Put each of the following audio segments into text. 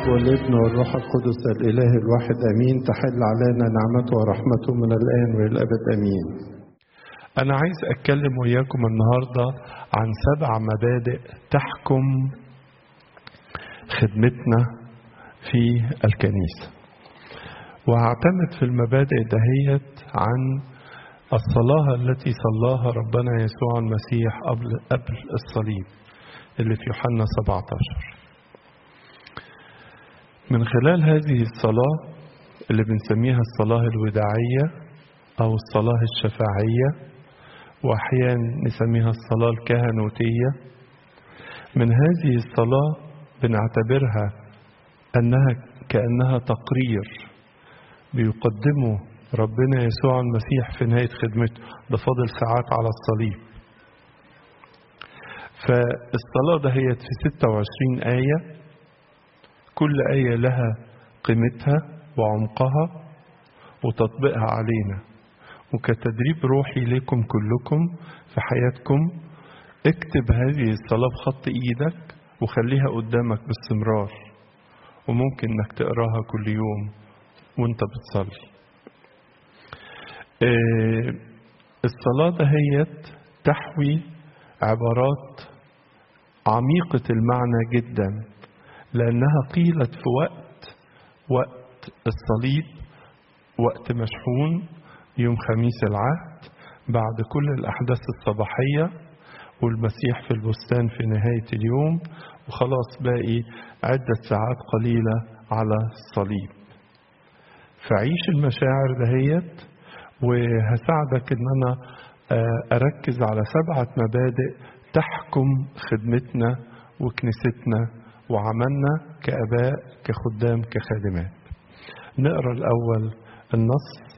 والابن والروح القدس الإله الواحد أمين تحل علينا نعمته ورحمته من الآن وإلى الأبد أمين أنا عايز أتكلم وياكم النهاردة عن سبع مبادئ تحكم خدمتنا في الكنيسة وهعتمد في المبادئ دهيت عن الصلاة التي صلاها ربنا يسوع المسيح قبل قبل الصليب اللي في يوحنا 17 من خلال هذه الصلاة اللي بنسميها الصلاة الوداعية أو الصلاة الشفاعية وأحيانا نسميها الصلاة الكهنوتية من هذه الصلاة بنعتبرها أنها كأنها تقرير بيقدمه ربنا يسوع المسيح في نهاية خدمته ده فاضل ساعات على الصليب فالصلاة دهيت في 26 آية كل آية لها قيمتها وعمقها وتطبيقها علينا وكتدريب روحي لكم كلكم في حياتكم اكتب هذه الصلاة بخط ايدك وخليها قدامك باستمرار وممكن انك تقراها كل يوم وانت بتصلي اه الصلاة دهيت تحوي عبارات عميقة المعنى جدا لأنها قيلت في وقت وقت الصليب وقت مشحون يوم خميس العهد بعد كل الأحداث الصباحية والمسيح في البستان في نهاية اليوم وخلاص باقي عدة ساعات قليلة على الصليب فعيش المشاعر دهيت وهساعدك ان انا اركز على سبعة مبادئ تحكم خدمتنا وكنيستنا وعملنا كاباء كخدام كخادمات نقرا الاول النص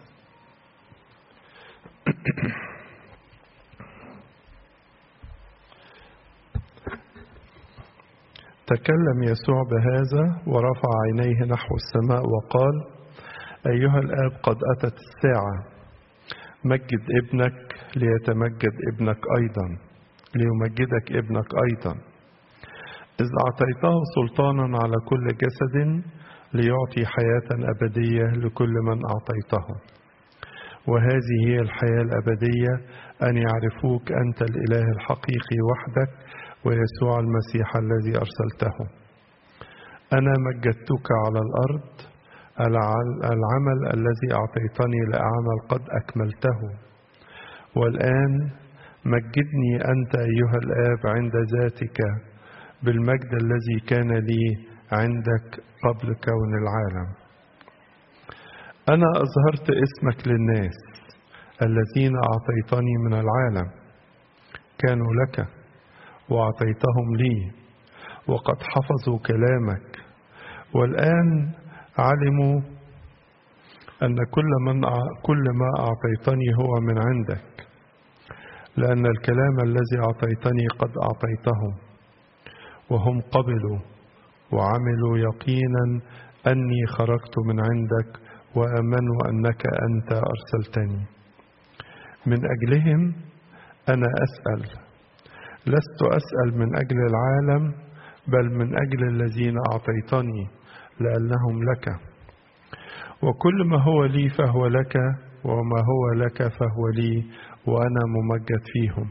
تكلم يسوع بهذا ورفع عينيه نحو السماء وقال ايها الاب قد اتت الساعه مجد ابنك ليتمجد ابنك ايضا ليمجدك ابنك ايضا اذ اعطيته سلطانا على كل جسد ليعطي حياه ابديه لكل من اعطيته وهذه هي الحياه الابديه ان يعرفوك انت الاله الحقيقي وحدك ويسوع المسيح الذي ارسلته انا مجدتك على الارض العمل الذي اعطيتني لاعمل قد اكملته والان مجدني انت ايها الاب عند ذاتك بالمجد الذي كان لي عندك قبل كون العالم انا اظهرت اسمك للناس الذين اعطيتني من العالم كانوا لك واعطيتهم لي وقد حفظوا كلامك والان علموا ان كل من كل ما اعطيتني هو من عندك لان الكلام الذي اعطيتني قد اعطيتهم وهم قبلوا وعملوا يقينا اني خرجت من عندك وامنوا انك انت ارسلتني من اجلهم انا اسال لست اسال من اجل العالم بل من اجل الذين اعطيتني لانهم لك وكل ما هو لي فهو لك وما هو لك فهو لي وانا ممجد فيهم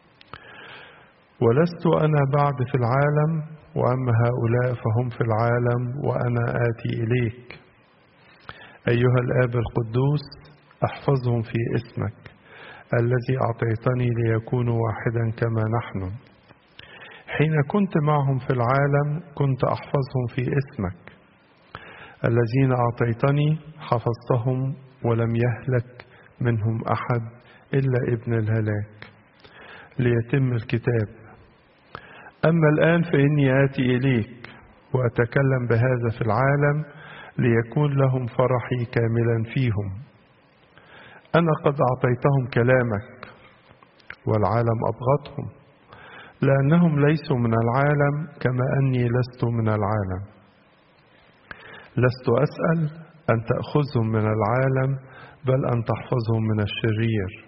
ولست انا بعد في العالم واما هؤلاء فهم في العالم وانا اتي اليك ايها الاب القدوس احفظهم في اسمك الذي اعطيتني ليكونوا واحدا كما نحن حين كنت معهم في العالم كنت احفظهم في اسمك الذين اعطيتني حفظتهم ولم يهلك منهم احد الا ابن الهلاك ليتم الكتاب اما الان فاني اتي اليك واتكلم بهذا في العالم ليكون لهم فرحي كاملا فيهم انا قد اعطيتهم كلامك والعالم ابغضهم لانهم ليسوا من العالم كما اني لست من العالم لست اسال ان تاخذهم من العالم بل ان تحفظهم من الشرير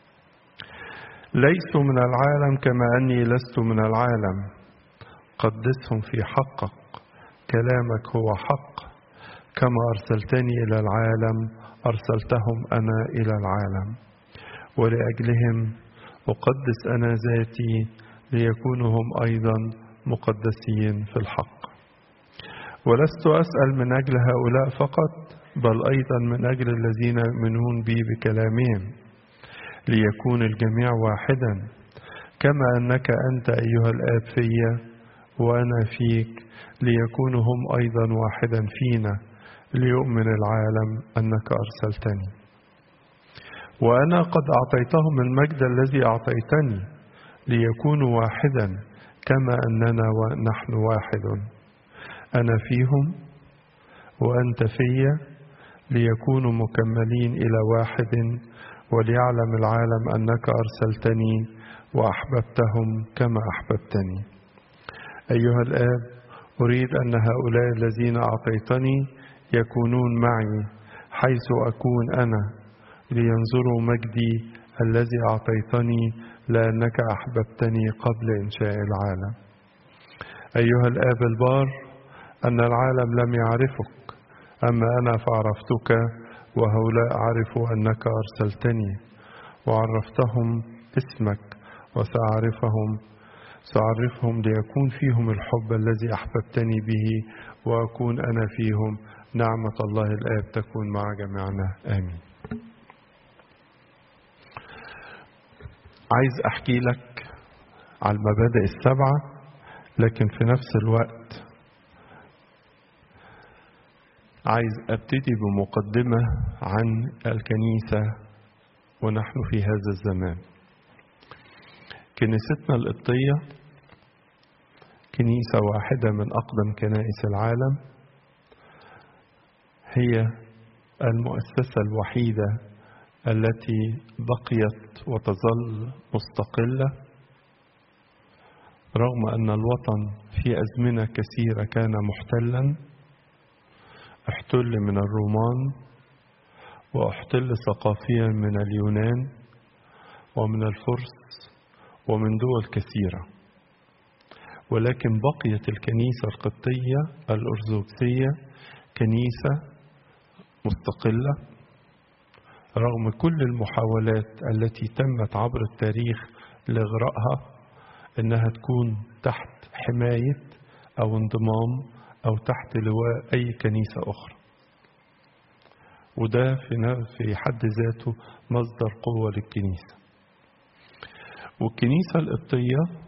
ليسوا من العالم كما اني لست من العالم قدسهم في حقك كلامك هو حق كما أرسلتني إلى العالم أرسلتهم أنا إلى العالم ولأجلهم أقدس أنا ذاتي ليكونوا هم أيضا مقدسين في الحق ولست أسأل من أجل هؤلاء فقط بل أيضا من أجل الذين يؤمنون بي بكلامهم ليكون الجميع واحدا كما أنك أنت أيها الآب في وأنا فيك ليكونوا هم أيضا واحدا فينا ليؤمن العالم أنك أرسلتني وأنا قد أعطيتهم المجد الذي أعطيتني ليكونوا واحدا كما أننا ونحن واحد أنا فيهم وأنت في ليكونوا مكملين إلى واحد وليعلم العالم أنك أرسلتني وأحببتهم كما أحببتني أيها الآب أريد أن هؤلاء الذين أعطيتني يكونون معي حيث أكون أنا لينظروا مجدي الذي أعطيتني لأنك أحببتني قبل إنشاء العالم أيها الآب البار أن العالم لم يعرفك أما أنا فعرفتك وهؤلاء عرفوا أنك أرسلتني وعرفتهم اسمك وسأعرفهم سأعرفهم ليكون فيهم الحب الذي أحببتني به وأكون أنا فيهم نعمة الله الآب تكون مع جميعنا آمين عايز أحكي لك على المبادئ السبعة لكن في نفس الوقت عايز أبتدي بمقدمة عن الكنيسة ونحن في هذا الزمان كنيستنا القبطية كنيسة واحدة من أقدم كنائس العالم هي المؤسسة الوحيدة التي بقيت وتظل مستقلة رغم أن الوطن في أزمنة كثيرة كان محتلا احتل من الرومان واحتل ثقافيا من اليونان ومن الفرس ومن دول كثيرة ولكن بقيت الكنيسة القبطية الأرثوذكسية كنيسة مستقلة رغم كل المحاولات التي تمت عبر التاريخ لإغرائها إنها تكون تحت حماية أو انضمام أو تحت لواء أي كنيسة أخرى وده في حد ذاته مصدر قوة للكنيسة والكنيسة القبطية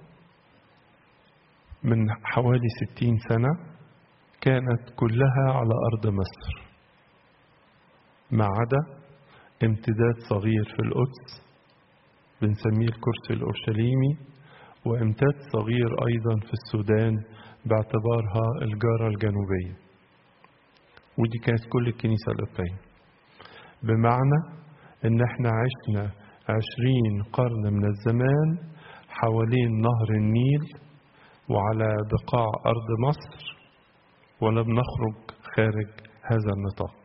من حوالي ستين سنة كانت كلها على أرض مصر ما عدا امتداد صغير في القدس بنسميه الكرسي الأورشليمي وامتداد صغير أيضا في السودان باعتبارها الجارة الجنوبية ودي كانت كل الكنيسة القبطية بمعنى ان احنا عشنا عشرين قرن من الزمان حوالين نهر النيل وعلى بقاع أرض مصر ولم نخرج خارج هذا النطاق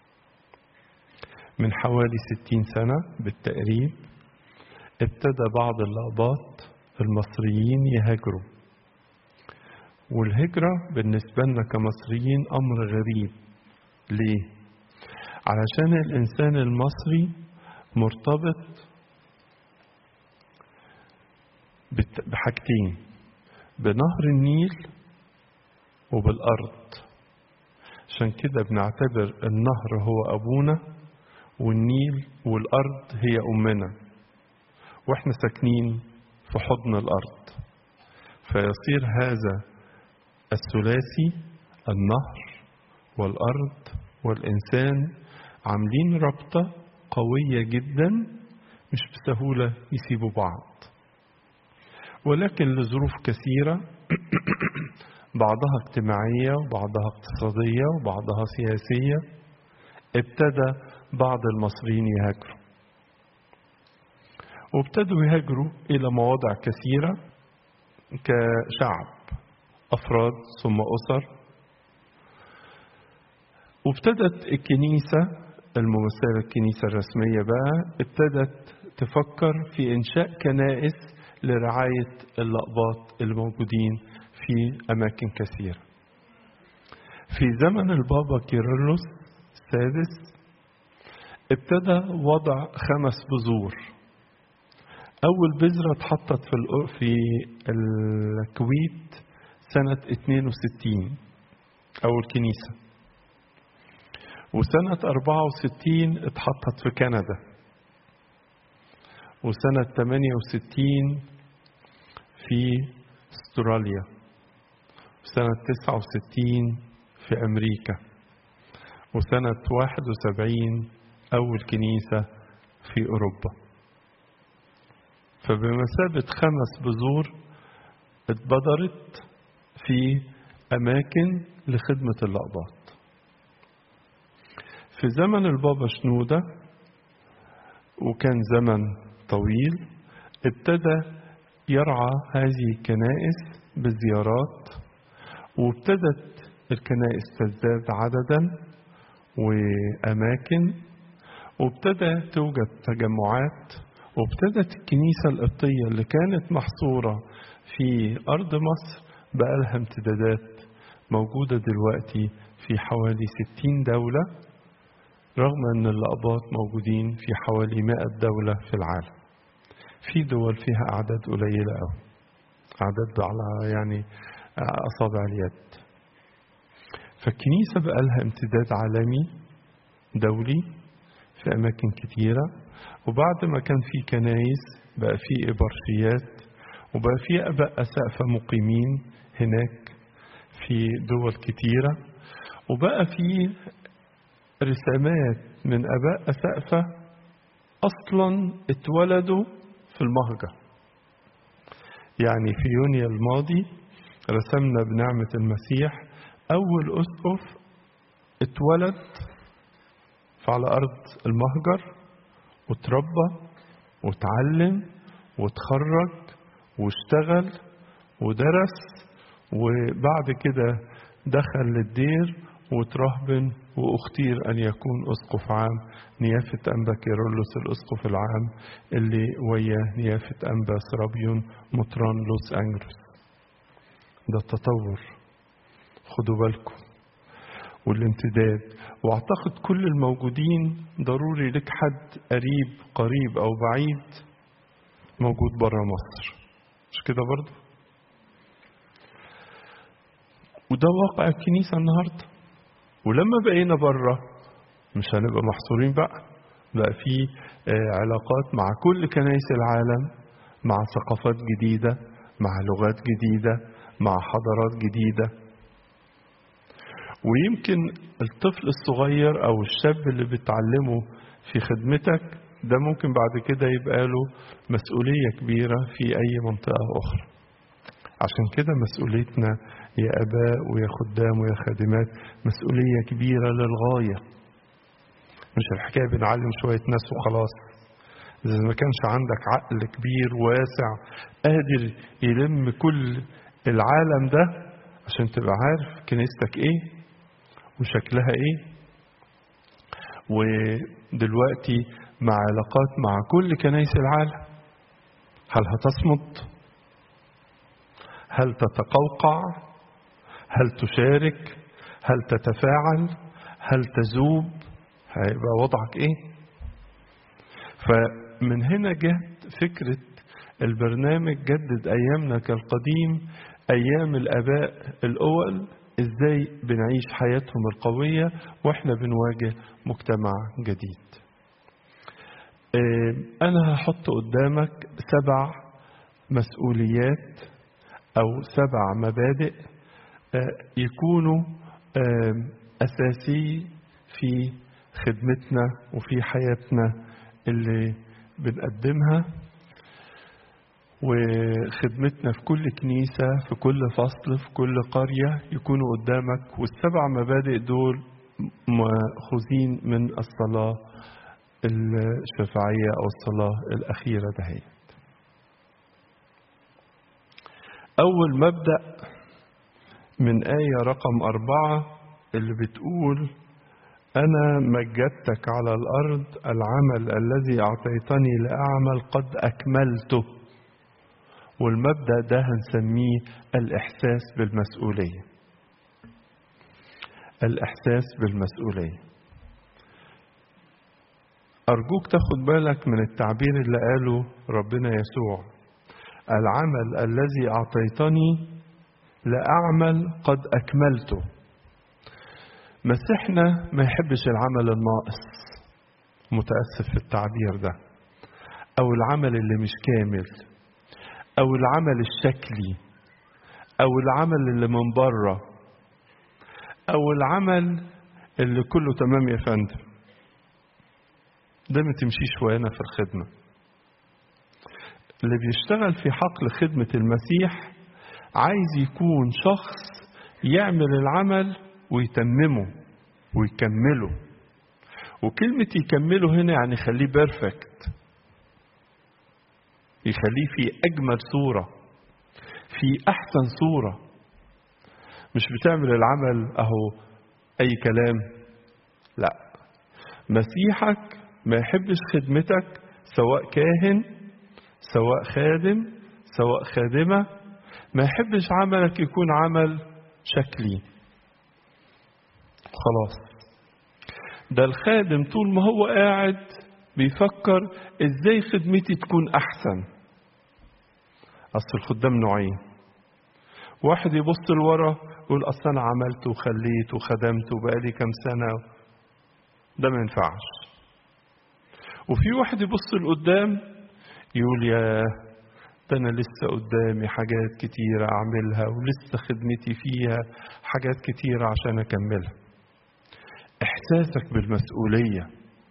من حوالي ستين سنة بالتقريب ابتدى بعض الأقباط المصريين يهاجروا والهجرة بالنسبة لنا كمصريين أمر غريب ليه؟ علشان الإنسان المصري مرتبط بحاجتين بنهر النيل وبالأرض عشان كده بنعتبر النهر هو أبونا والنيل والأرض هي أمنا وإحنا ساكنين في حضن الأرض فيصير هذا الثلاثي النهر والأرض والإنسان عاملين رابطة قوية جدا مش بسهولة يسيبوا بعض ولكن لظروف كثيرة بعضها اجتماعية وبعضها اقتصادية وبعضها سياسية ابتدى بعض المصريين يهاجروا وابتدوا يهاجروا إلى مواضع كثيرة كشعب أفراد ثم أسر وابتدت الكنيسة الممثلة الكنيسة الرسمية بقى ابتدت تفكر في إنشاء كنائس لرعاية الأقباط الموجودين في أماكن كثيرة في زمن البابا كيرلس السادس ابتدى وضع خمس بذور أول بذرة اتحطت في في الكويت سنة 62 أول كنيسة وسنة 64 اتحطت في كندا وسنة 68 في استراليا وسنة 69 في أمريكا وسنة 71 أول كنيسة في أوروبا فبمثابة خمس بذور اتبذرت في أماكن لخدمة الأقباط في زمن البابا شنودة وكان زمن طويل ابتدى يرعى هذه الكنائس بزيارات وابتدت الكنائس تزداد عددا وأماكن وابتدى توجد تجمعات وابتدت الكنيسة القبطية اللي كانت محصورة في أرض مصر بقى لها امتدادات موجودة دلوقتي في حوالي ستين دولة رغم أن الأقباط موجودين في حوالي مائة دولة في العالم في دول فيها أعداد قليلة أوي أعداد على يعني أصابع اليد فالكنيسة بقى لها امتداد عالمي دولي في أماكن كتيرة وبعد ما كان في كنايس بقى في إبرشيات وبقى في أباء أسقفة مقيمين هناك في دول كتيرة وبقى في رسامات من أباء أسقفة أصلا اتولدوا في المهجة يعني في يونيو الماضي رسمنا بنعمة المسيح أول أسقف اتولد على أرض المهجر وتربى وتعلم وتخرج واشتغل ودرس وبعد كده دخل للدير وترهبن واختير أن يكون أسقف عام نيافة أنبا كيرلس الأسقف العام اللي وياه نيافة أنبا سرابيون مطران لوس أنجلوس ده التطور خدوا بالكم والامتداد واعتقد كل الموجودين ضروري لك حد قريب قريب او بعيد موجود بره مصر مش كده برضه وده واقع الكنيسة النهاردة ولما بقينا بره مش هنبقى محصورين بقى بقى في علاقات مع كل كنائس العالم مع ثقافات جديدة مع لغات جديدة مع حضارات جديدة ويمكن الطفل الصغير أو الشاب اللي بتعلمه في خدمتك ده ممكن بعد كده يبقى له مسؤولية كبيرة في أي منطقة أخرى عشان كده مسؤوليتنا يا أباء ويا خدام ويا خادمات مسؤولية كبيرة للغاية مش الحكاية بنعلم شوية ناس وخلاص إذا ما كانش عندك عقل كبير واسع قادر يلم كل العالم ده عشان تبقى عارف كنيستك ايه وشكلها ايه ودلوقتي مع علاقات مع كل كنايس العالم هل هتصمت هل تتقوقع هل تشارك هل تتفاعل هل تذوب هيبقى وضعك ايه فمن هنا جت فكرة البرنامج جدد أيامنا كالقديم أيام الآباء الأول إزاي بنعيش حياتهم القوية وإحنا بنواجه مجتمع جديد أنا هحط قدامك سبع مسؤوليات أو سبع مبادئ يكونوا أساسي في خدمتنا وفي حياتنا اللي بنقدمها وخدمتنا في كل كنيسة في كل فصل في كل قرية يكونوا قدامك والسبع مبادئ دول مأخوذين من الصلاة الشفاعية أو الصلاة الأخيرة دهيت أول مبدأ من آية رقم أربعة اللي بتقول أنا مجدتك على الأرض العمل الذي أعطيتني لأعمل قد أكملته والمبدأ ده هنسميه الإحساس بالمسؤولية الإحساس بالمسؤولية أرجوك تاخد بالك من التعبير اللي قاله ربنا يسوع العمل الذي أعطيتني لأعمل قد أكملته مسيحنا ما يحبش العمل الناقص متأسف في التعبير ده أو العمل اللي مش كامل أو العمل الشكلي أو العمل اللي من بره أو العمل اللي كله تمام يا فندم ده ما تمشيش ويانا في الخدمة اللي بيشتغل في حقل خدمة المسيح عايز يكون شخص يعمل العمل ويتممه ويكمله وكلمة يكمله هنا يعني يخليه بيرفكت يخليه في أجمل صورة في أحسن صورة مش بتعمل العمل أهو أي كلام لا مسيحك ما يحبش خدمتك سواء كاهن سواء خادم سواء خادمة ما يحبش عملك يكون عمل شكلي خلاص ده الخادم طول ما هو قاعد بيفكر ازاي خدمتي تكون احسن اصل الخدام نوعين واحد يبص لورا يقول اصل انا عملت وخليت وخدمت وبقالي كام سنه ده ما ينفعش وفي واحد يبص لقدام يقول يا ده انا لسه قدامي حاجات كتيره اعملها ولسه خدمتي فيها حاجات كتيره عشان اكملها احساسك بالمسؤوليه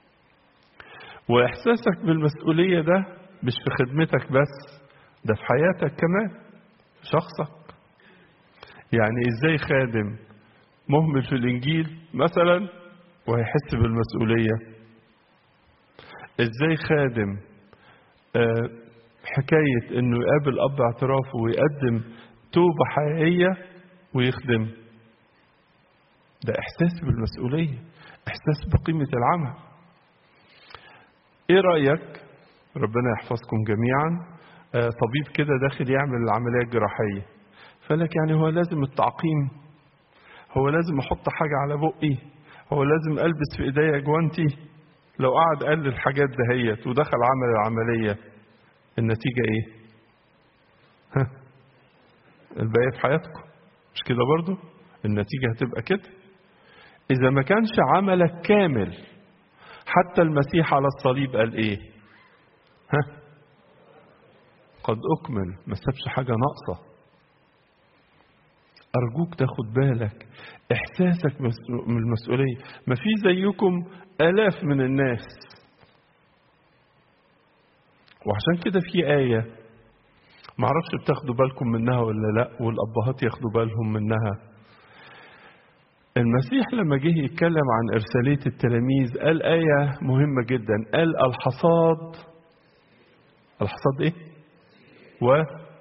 واحساسك بالمسؤوليه ده مش في خدمتك بس ده في حياتك كمان في شخصك يعني ازاي خادم مهمل في الانجيل مثلا وهيحس بالمسؤوليه ازاي خادم آه حكايه انه يقابل اب اعترافه ويقدم توبه حقيقيه ويخدم ده احساس بالمسؤوليه احساس بقيمه العمل ايه رايك ربنا يحفظكم جميعا آه طبيب كده داخل يعمل العمليه الجراحيه فلك يعني هو لازم التعقيم هو لازم احط حاجه على بقي هو لازم البس في ايديا جوانتي لو قعد قال الحاجات دهيت ودخل عمل العمليه النتيجه ايه ها الباقي في حياتكم مش كده برضو النتيجه هتبقى كده اذا ما كانش عملك كامل حتى المسيح على الصليب قال ايه ها قد اكمل ما سابش حاجه ناقصه أرجوك تاخد بالك إحساسك من المسؤولية ما في زيكم آلاف من الناس وعشان كده في آية معرفش بتاخدوا بالكم منها ولا لا والأبهات ياخدوا بالهم منها المسيح لما جه يتكلم عن إرسالية التلاميذ قال آية مهمة جدا قال الحصاد الحصاد إيه؟ و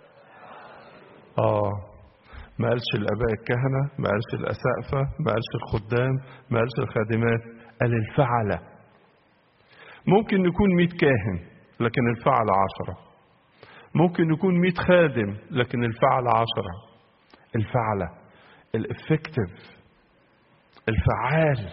آه ما قالش الآباء الكهنة ما قالش الأسقفة ما قالش الخدام ما قالش الخادمات قال الفعلة ممكن نكون مئة كاهن لكن الفعلة عشرة ممكن نكون مئة خادم لكن الفعلة عشرة الفعلة الافكتيف الفعال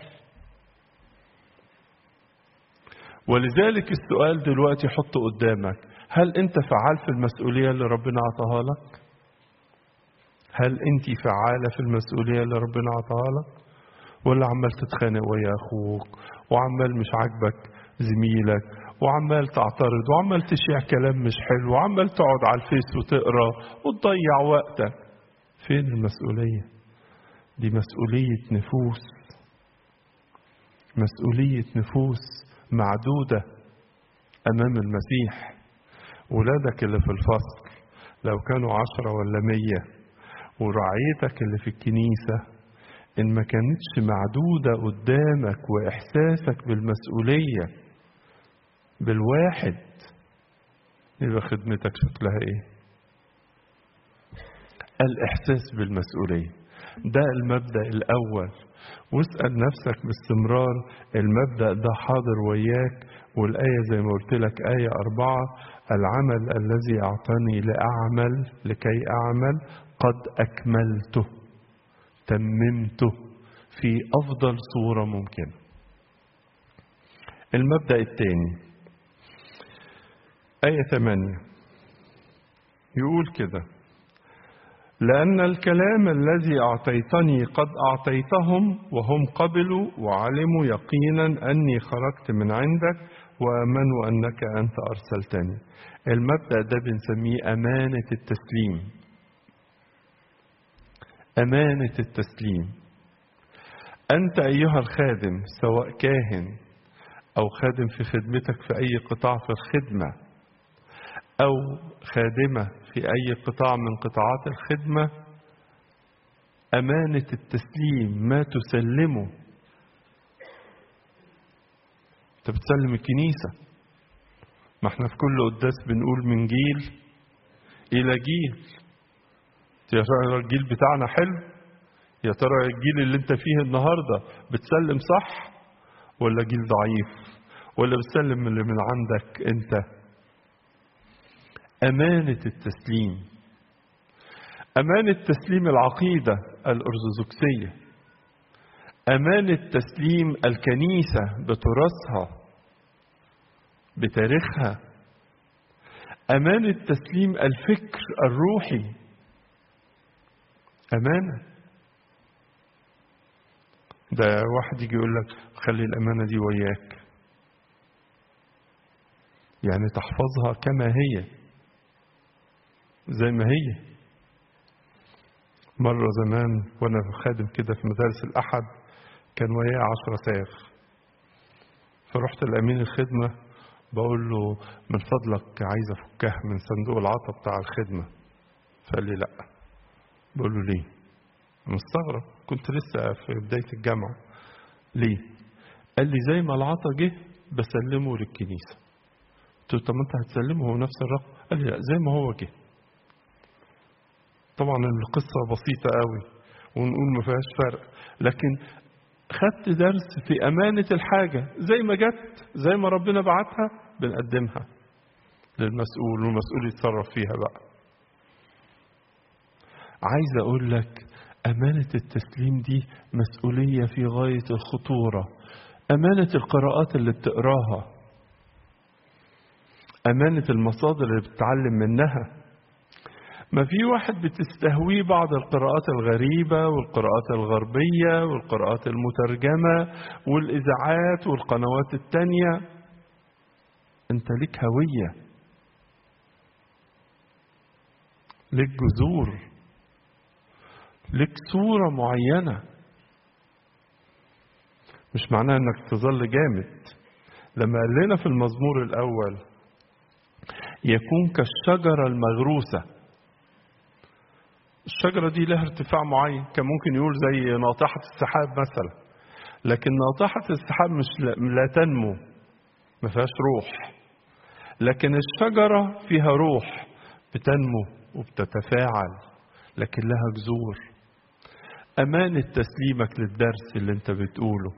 ولذلك السؤال دلوقتي حطه قدامك هل انت فعال في المسؤولية اللي ربنا عطاها لك هل انت فعالة في المسؤولية اللي ربنا عطاها لك ولا عمال تتخانق ويا اخوك وعمال مش عاجبك زميلك وعمال تعترض وعمال تشيع كلام مش حلو وعمال تقعد على الفيس وتقرا وتضيع وقتك فين المسؤولية دي مسؤولية نفوس مسؤولية نفوس معدودة أمام المسيح ولادك اللي في الفصل لو كانوا عشرة ولا مية ورعيتك اللي في الكنيسة إن ما كانتش معدودة قدامك وإحساسك بالمسؤولية بالواحد يبقى خدمتك شكلها إيه؟ الإحساس بالمسؤولية ده المبدأ الأول واسأل نفسك باستمرار المبدأ ده حاضر وياك والآية زي ما قلت لك آية أربعة العمل الذي أعطاني لأعمل لكي أعمل قد أكملته تممته في أفضل صورة ممكنة المبدأ الثاني آية 8 يقول كده لأن الكلام الذي أعطيتني قد أعطيتهم وهم قبلوا وعلموا يقينا أني خرجت من عندك وآمنوا أنك أنت أرسلتني المبدأ ده بنسميه أمانة التسليم أمانة التسليم أنت أيها الخادم سواء كاهن أو خادم في خدمتك في أي قطاع في الخدمة أو خادمة في أي قطاع من قطاعات الخدمة أمانة التسليم ما تسلمه أنت بتسلم الكنيسة ما احنا في كل قداس بنقول من جيل إلى جيل يا ترى الجيل بتاعنا حلو يا ترى الجيل اللي انت فيه النهارده بتسلم صح ولا جيل ضعيف ولا بتسلم اللي من عندك انت أمانة التسليم أمانة تسليم العقيدة الأرثوذكسية أمانة تسليم الكنيسة بتراثها بتاريخها أمانة تسليم الفكر الروحي أمانة ده واحد يجي يقول لك خلي الأمانة دي وياك يعني تحفظها كما هي زي ما هي مرة زمان وأنا خادم كده في مدارس الأحد كان وياه عشرة ساغ فرحت لأمين الخدمة بقول له من فضلك عايز أفكها من صندوق العطا بتاع الخدمة فقال لي لأ بقول له ليه مستغرب كنت لسه في بداية الجامعة ليه قال لي زي ما العطا جه بسلمه للكنيسة قلت له طب ما انت هتسلمه هو نفس الرقم قال لي لا زي ما هو جه طبعا القصة بسيطة قوي ونقول ما فيهاش فرق لكن خدت درس في أمانة الحاجة زي ما جت زي ما ربنا بعتها بنقدمها للمسؤول والمسؤول يتصرف فيها بقى عايز أقول لك أمانة التسليم دي مسؤولية في غاية الخطورة أمانة القراءات اللي بتقراها أمانة المصادر اللي بتتعلم منها ما في واحد بتستهويه بعض القراءات الغريبة والقراءات الغربية والقراءات المترجمة والإذاعات والقنوات التانية أنت لك هوية لك جذور لك صورة معينة مش معناها انك تظل جامد لما قال لنا في المزمور الاول يكون كالشجرة المغروسة الشجرة دي لها ارتفاع معين كان ممكن يقول زي ناطحة السحاب مثلا لكن ناطحة السحاب مش لا, لا تنمو ما فيهاش روح لكن الشجرة فيها روح بتنمو وبتتفاعل لكن لها جذور أمانة تسليمك للدرس اللي انت بتقوله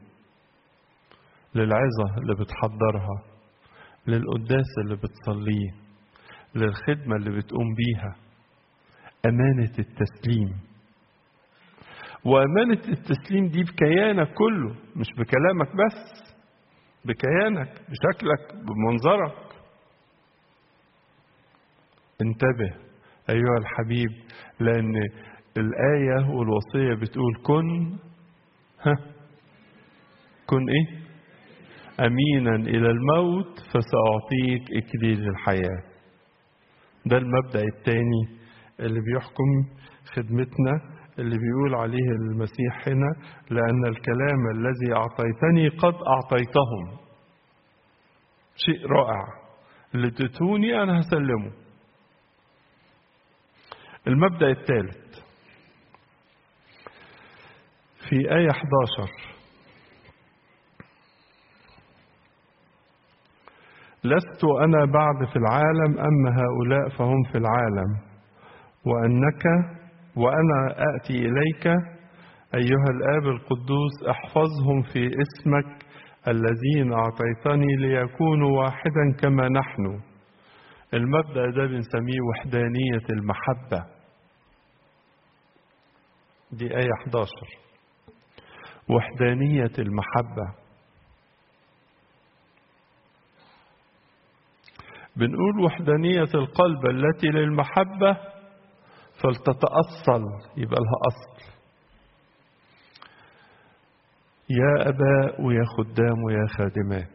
للعظة اللي بتحضرها للقداس اللي بتصليه للخدمة اللي بتقوم بيها أمانة التسليم وأمانة التسليم دي بكيانك كله مش بكلامك بس بكيانك بشكلك بمنظرك انتبه أيها الحبيب لأن الآية والوصية بتقول كن ها كن إيه أمينا إلى الموت فسأعطيك إكليل الحياة ده المبدأ الثاني اللي بيحكم خدمتنا اللي بيقول عليه المسيح هنا لأن الكلام الذي أعطيتني قد أعطيتهم شيء رائع اللي تتوني أنا هسلمه المبدأ الثالث في آية 11 لست أنا بعد في العالم أما هؤلاء فهم في العالم وأنك وأنا آتي إليك أيها الآب القدوس احفظهم في اسمك الذين أعطيتني ليكونوا واحدا كما نحن المبدأ ده بنسميه وحدانية المحبة دي آية 11 وحدانية المحبة بنقول وحدانية القلب التي للمحبة فلتتأصل يبقى لها أصل يا أباء ويا خدام ويا خادمات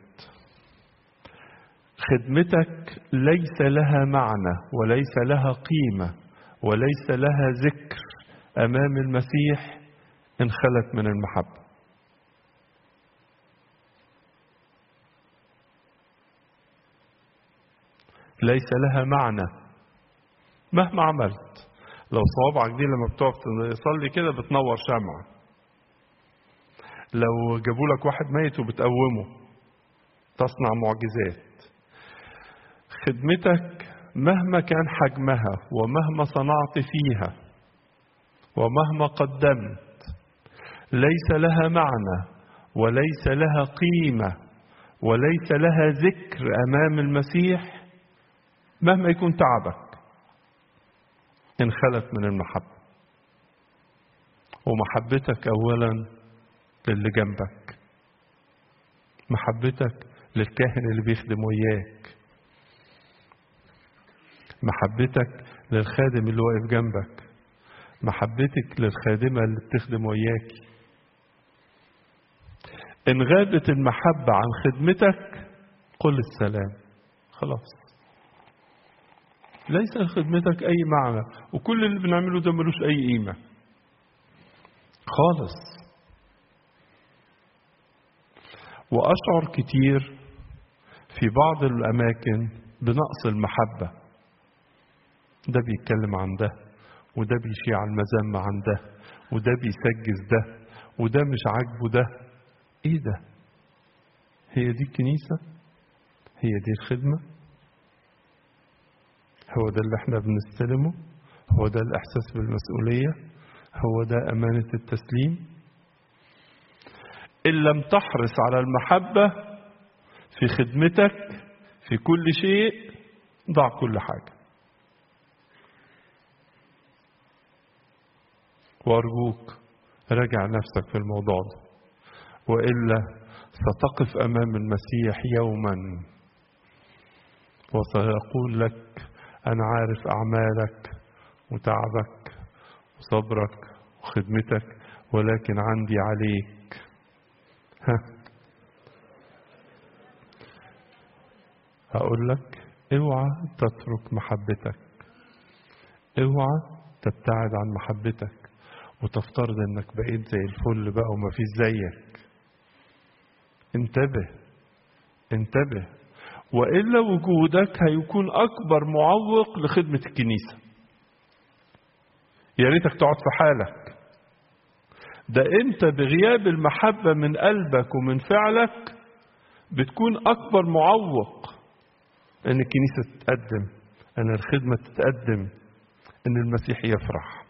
خدمتك ليس لها معنى وليس لها قيمة وليس لها ذكر أمام المسيح إن خلت من المحبة ليس لها معنى مهما عملت لو صوابعك دي لما بتقف تصلي كده بتنور شمعة لو جابوا لك واحد ميت وبتقومه تصنع معجزات خدمتك مهما كان حجمها ومهما صنعت فيها ومهما قدمت ليس لها معنى وليس لها قيمة وليس لها ذكر أمام المسيح مهما يكون تعبك إن خلت من المحبة ومحبتك أولا للي جنبك محبتك للكاهن اللي بيخدم وياك محبتك للخادم اللي واقف جنبك محبتك للخادمة اللي بتخدم وياك إن غابت المحبة عن خدمتك قل السلام خلاص ليس لخدمتك أي معنى وكل اللي بنعمله ده ملوش أي قيمة خالص وأشعر كتير في بعض الأماكن بنقص المحبة ده بيتكلم عن ده وده بيشيع المذمة عن ده وده بيسجز ده وده مش عاجبه ده ايه ده هي دي الكنيسة هي دي الخدمة هو ده اللي احنا بنستلمه هو ده الإحساس بالمسؤولية هو ده أمانة التسليم إن لم تحرص على المحبة في خدمتك في كل شيء ضع كل حاجة وأرجوك راجع نفسك في الموضوع ده وإلا ستقف أمام المسيح يوما وسيقول لك أنا عارف أعمالك وتعبك وصبرك وخدمتك ولكن عندي عليك ها هقول لك اوعى تترك محبتك اوعى تبتعد عن محبتك وتفترض انك بقيت زي الفل بقى وما فيش زيك انتبه انتبه والا وجودك هيكون اكبر معوق لخدمه الكنيسه يا ريتك تقعد في حالك ده انت بغياب المحبه من قلبك ومن فعلك بتكون اكبر معوق ان الكنيسه تتقدم ان الخدمه تتقدم ان المسيح يفرح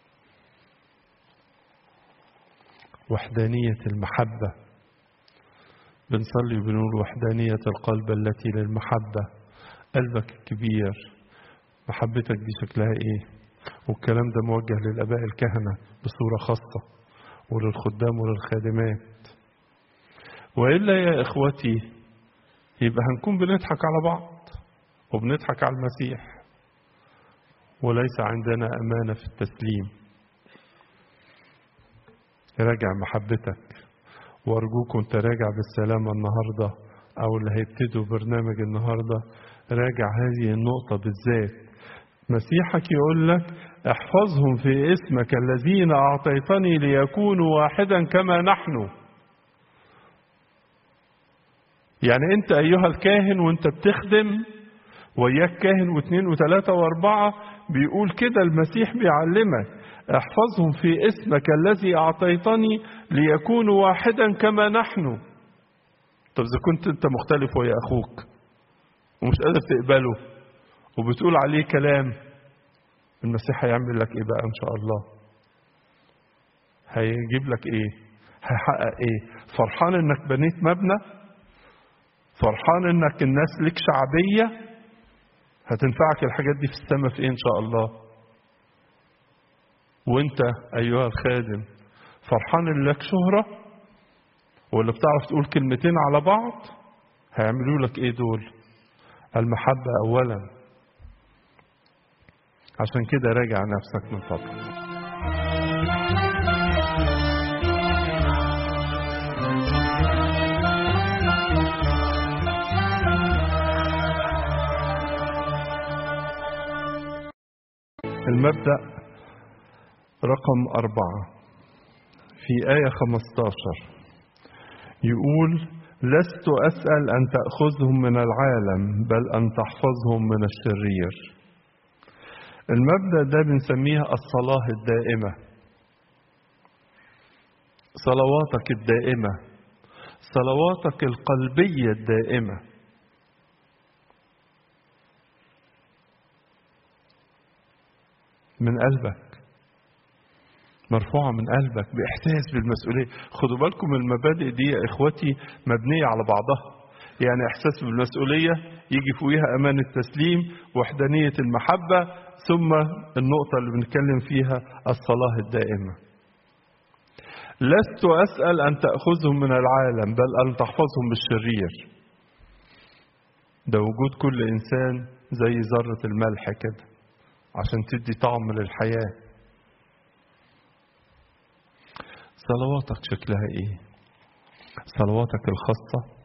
وحدانيه المحبه بنصلي وبنقول وحدانيه القلب التي للمحبه قلبك الكبير محبتك دي شكلها ايه والكلام ده موجه للاباء الكهنه بصوره خاصه وللخدام وللخادمات والا يا اخوتي يبقى هنكون بنضحك على بعض وبنضحك على المسيح وليس عندنا امانه في التسليم راجع محبتك وارجوكم تراجع بالسلامه النهارده او اللي هيبتدوا برنامج النهارده راجع هذه النقطه بالذات مسيحك يقول لك احفظهم في اسمك الذين اعطيتني ليكونوا واحدا كما نحن يعني انت ايها الكاهن وانت بتخدم وياك كاهن واثنين وثلاثة واربعة بيقول كده المسيح بيعلمك احفظهم في اسمك الذي اعطيتني ليكونوا واحدا كما نحن طب اذا كنت انت مختلف ويا اخوك ومش قادر تقبله وبتقول عليه كلام المسيح هيعمل لك ايه بقى ان شاء الله هيجيب لك ايه هيحقق ايه فرحان انك بنيت مبنى فرحان انك الناس لك شعبيه هتنفعك الحاجات دي في السماء في ايه ان شاء الله وانت ايها الخادم فرحان ان لك شهره واللي بتعرف تقول كلمتين على بعض هيعملوا لك ايه دول المحبة اولا عشان كده راجع نفسك من فضلك المبدأ رقم أربعة في آية 15 يقول لست أسأل أن تأخذهم من العالم بل أن تحفظهم من الشرير المبدأ ده بنسميها الصلاة الدائمة صلواتك الدائمة صلواتك القلبية الدائمة من قلبك مرفوعة من قلبك بإحساس بالمسؤولية خدوا بالكم المبادئ دي يا إخوتي مبنية على بعضها يعني إحساس بالمسؤولية يجي فوقيها أمان التسليم وحدانية المحبة ثم النقطة اللي بنتكلم فيها الصلاة الدائمة لست أسأل أن تأخذهم من العالم بل أن تحفظهم بالشرير ده وجود كل إنسان زي ذرة الملح كده عشان تدي طعم للحياة صلواتك شكلها ايه صلواتك الخاصة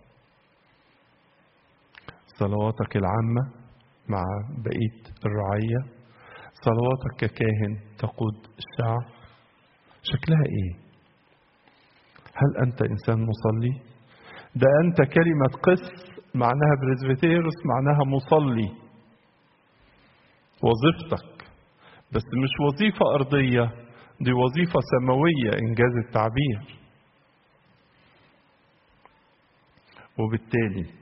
صلواتك العامة مع بقية الرعية صلواتك ككاهن تقود الشعب شكلها ايه هل انت انسان مصلي ده انت كلمة قس معناها بريزبيتيروس معناها مصلي وظيفتك بس مش وظيفة أرضية دي وظيفة سماوية إنجاز التعبير وبالتالي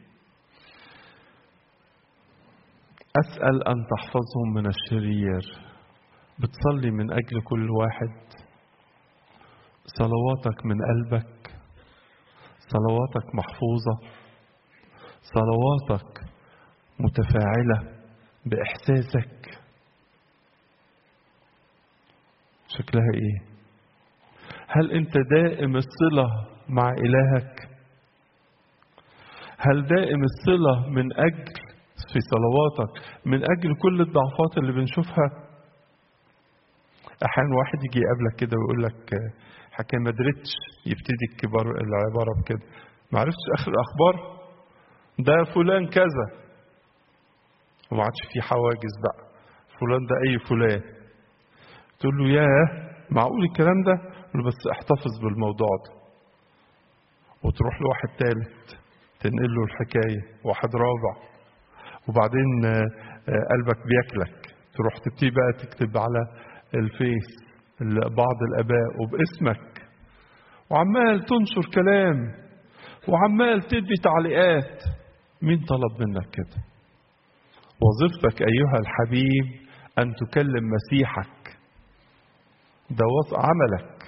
أسأل أن تحفظهم من الشرير بتصلي من أجل كل واحد صلواتك من قلبك صلواتك محفوظة صلواتك متفاعلة بإحساسك شكلها إيه هل أنت دائم الصلة مع إلهك هل دائم الصلة من أجل في صلواتك من أجل كل الضعفات اللي بنشوفها أحيانا واحد يجي يقابلك كده ويقول لك حكاية ما درتش يبتدي الكبار العبارة بكده ما عرفتش آخر الأخبار ده فلان كذا وما عادش في حواجز بقى فلان ده أي فلان تقول له ياه معقول الكلام ده له بس احتفظ بالموضوع ده وتروح لواحد ثالث تنقل له الحكاية واحد رابع وبعدين قلبك بياكلك تروح تبتدي بقى تكتب على الفيس بعض الآباء وباسمك وعمال تنشر كلام وعمال تدي تعليقات مين طلب منك كده وظيفتك أيها الحبيب أن تكلم مسيحك ده عملك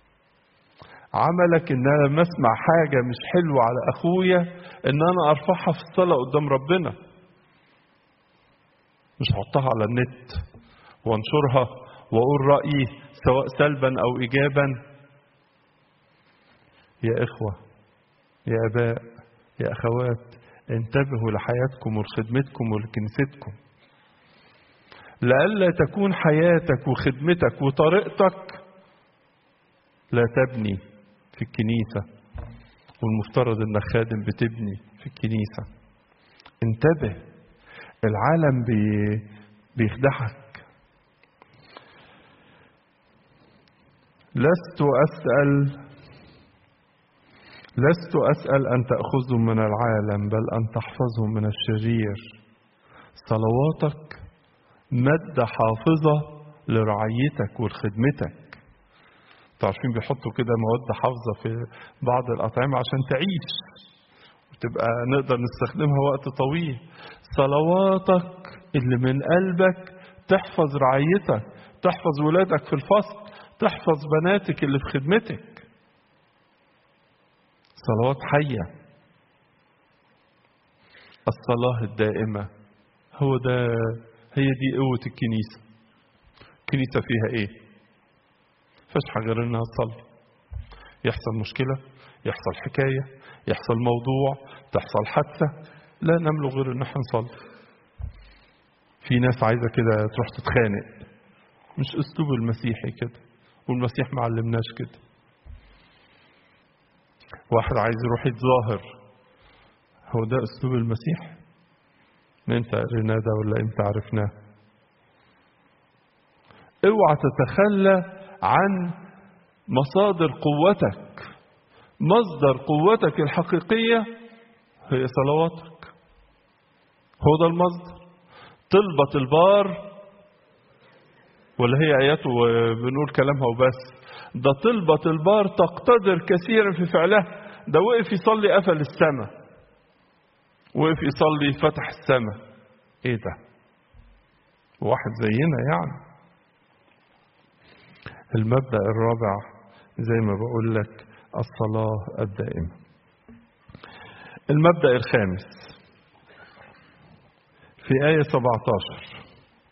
عملك ان انا لما اسمع حاجه مش حلوه على اخويا ان انا ارفعها في الصلاه قدام ربنا مش هحطها على النت وانشرها واقول رايي سواء سلبا او ايجابا يا اخوه يا اباء يا اخوات انتبهوا لحياتكم ولخدمتكم ولكنيستكم لئلا تكون حياتك وخدمتك وطريقتك لا تبني في الكنيسة والمفترض انك خادم بتبني في الكنيسة انتبه العالم بي بيخدعك لست أسأل لست أسأل أن تأخذهم من العالم بل أن تحفظهم من الشرير صلواتك مادة حافظة لرعيتك ولخدمتك عارفين بيحطوا كده مواد حافظة في بعض الأطعمة عشان تعيش وتبقى نقدر نستخدمها وقت طويل صلواتك اللي من قلبك تحفظ رعيتك تحفظ ولادك في الفصل تحفظ بناتك اللي في خدمتك صلوات حية الصلاة الدائمة هو ده هي دي قوة الكنيسة الكنيسة فيها ايه فيش حاجة غير انها تصلي يحصل مشكلة يحصل حكاية يحصل موضوع تحصل حادثة لا نملك غير ان احنا نصلي في ناس عايزة كده تروح تتخانق مش اسلوب المسيحي كده والمسيح ما علمناش كده واحد عايز يروح يتظاهر هو ده اسلوب المسيح ما امتى قريناه ده ولا امتى عرفناه اوعى تتخلى عن مصادر قوتك مصدر قوتك الحقيقية هي صلواتك هو ده المصدر طلبة البار ولا هي آيات وبنقول كلامها وبس ده طلبة البار تقتدر كثيرا في فعلها ده وقف يصلي قفل السماء وقف يصلي فتح السماء ايه ده واحد زينا يعني المبدأ الرابع زي ما بقول لك الصلاة الدائمة المبدأ الخامس في آية 17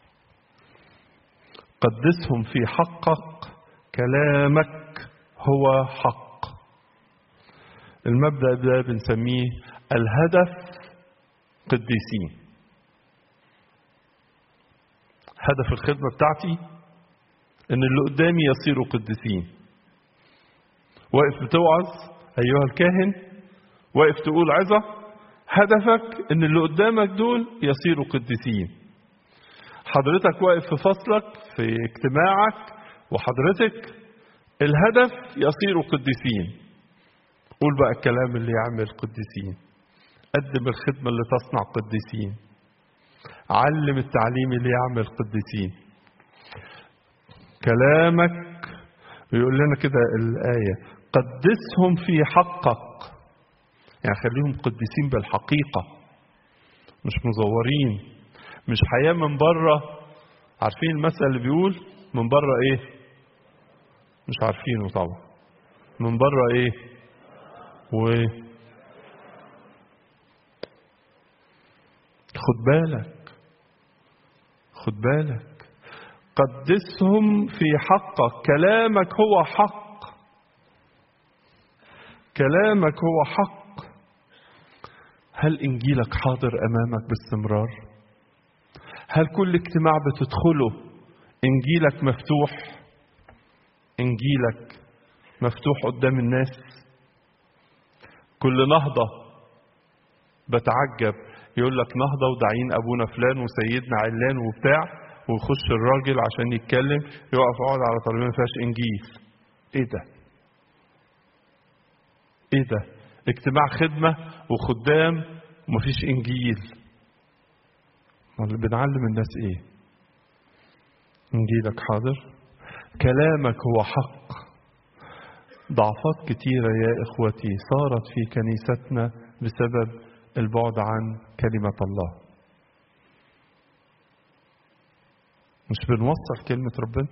قدسهم في حقك كلامك هو حق المبدأ ده بنسميه الهدف قديسين هدف الخدمة بتاعتي ان اللي قدامي يصيروا قديسين واقف بتوعظ ايها الكاهن واقف تقول عظة هدفك ان اللي قدامك دول يصيروا قديسين حضرتك واقف في فصلك في اجتماعك وحضرتك الهدف يصيروا قديسين قول بقى الكلام اللي يعمل قديسين قدم الخدمة اللي تصنع قديسين علم التعليم اللي يعمل قديسين كلامك بيقول لنا كده الآية قدسهم في حقك يعني خليهم قديسين بالحقيقة مش مزورين مش حياة من بره عارفين المثل اللي بيقول من بره ايه مش عارفينه طبعا من بره ايه و خد بالك خد بالك قدسهم في حقك كلامك هو حق كلامك هو حق هل انجيلك حاضر امامك باستمرار هل كل اجتماع بتدخله انجيلك مفتوح انجيلك مفتوح قدام الناس كل نهضه بتعجب يقول لك نهضه وداعين ابونا فلان وسيدنا علان وبتاع ويخش الراجل عشان يتكلم يقف يقعد على طريقه ما فيهاش انجيل ايه ده ايه ده اجتماع خدمه وخدام ومفيش انجيل بنعلم الناس ايه انجيلك حاضر كلامك هو حق ضعفات كتيرة يا إخوتي صارت في كنيستنا بسبب البعد عن كلمة الله مش بنوصل كلمة ربنا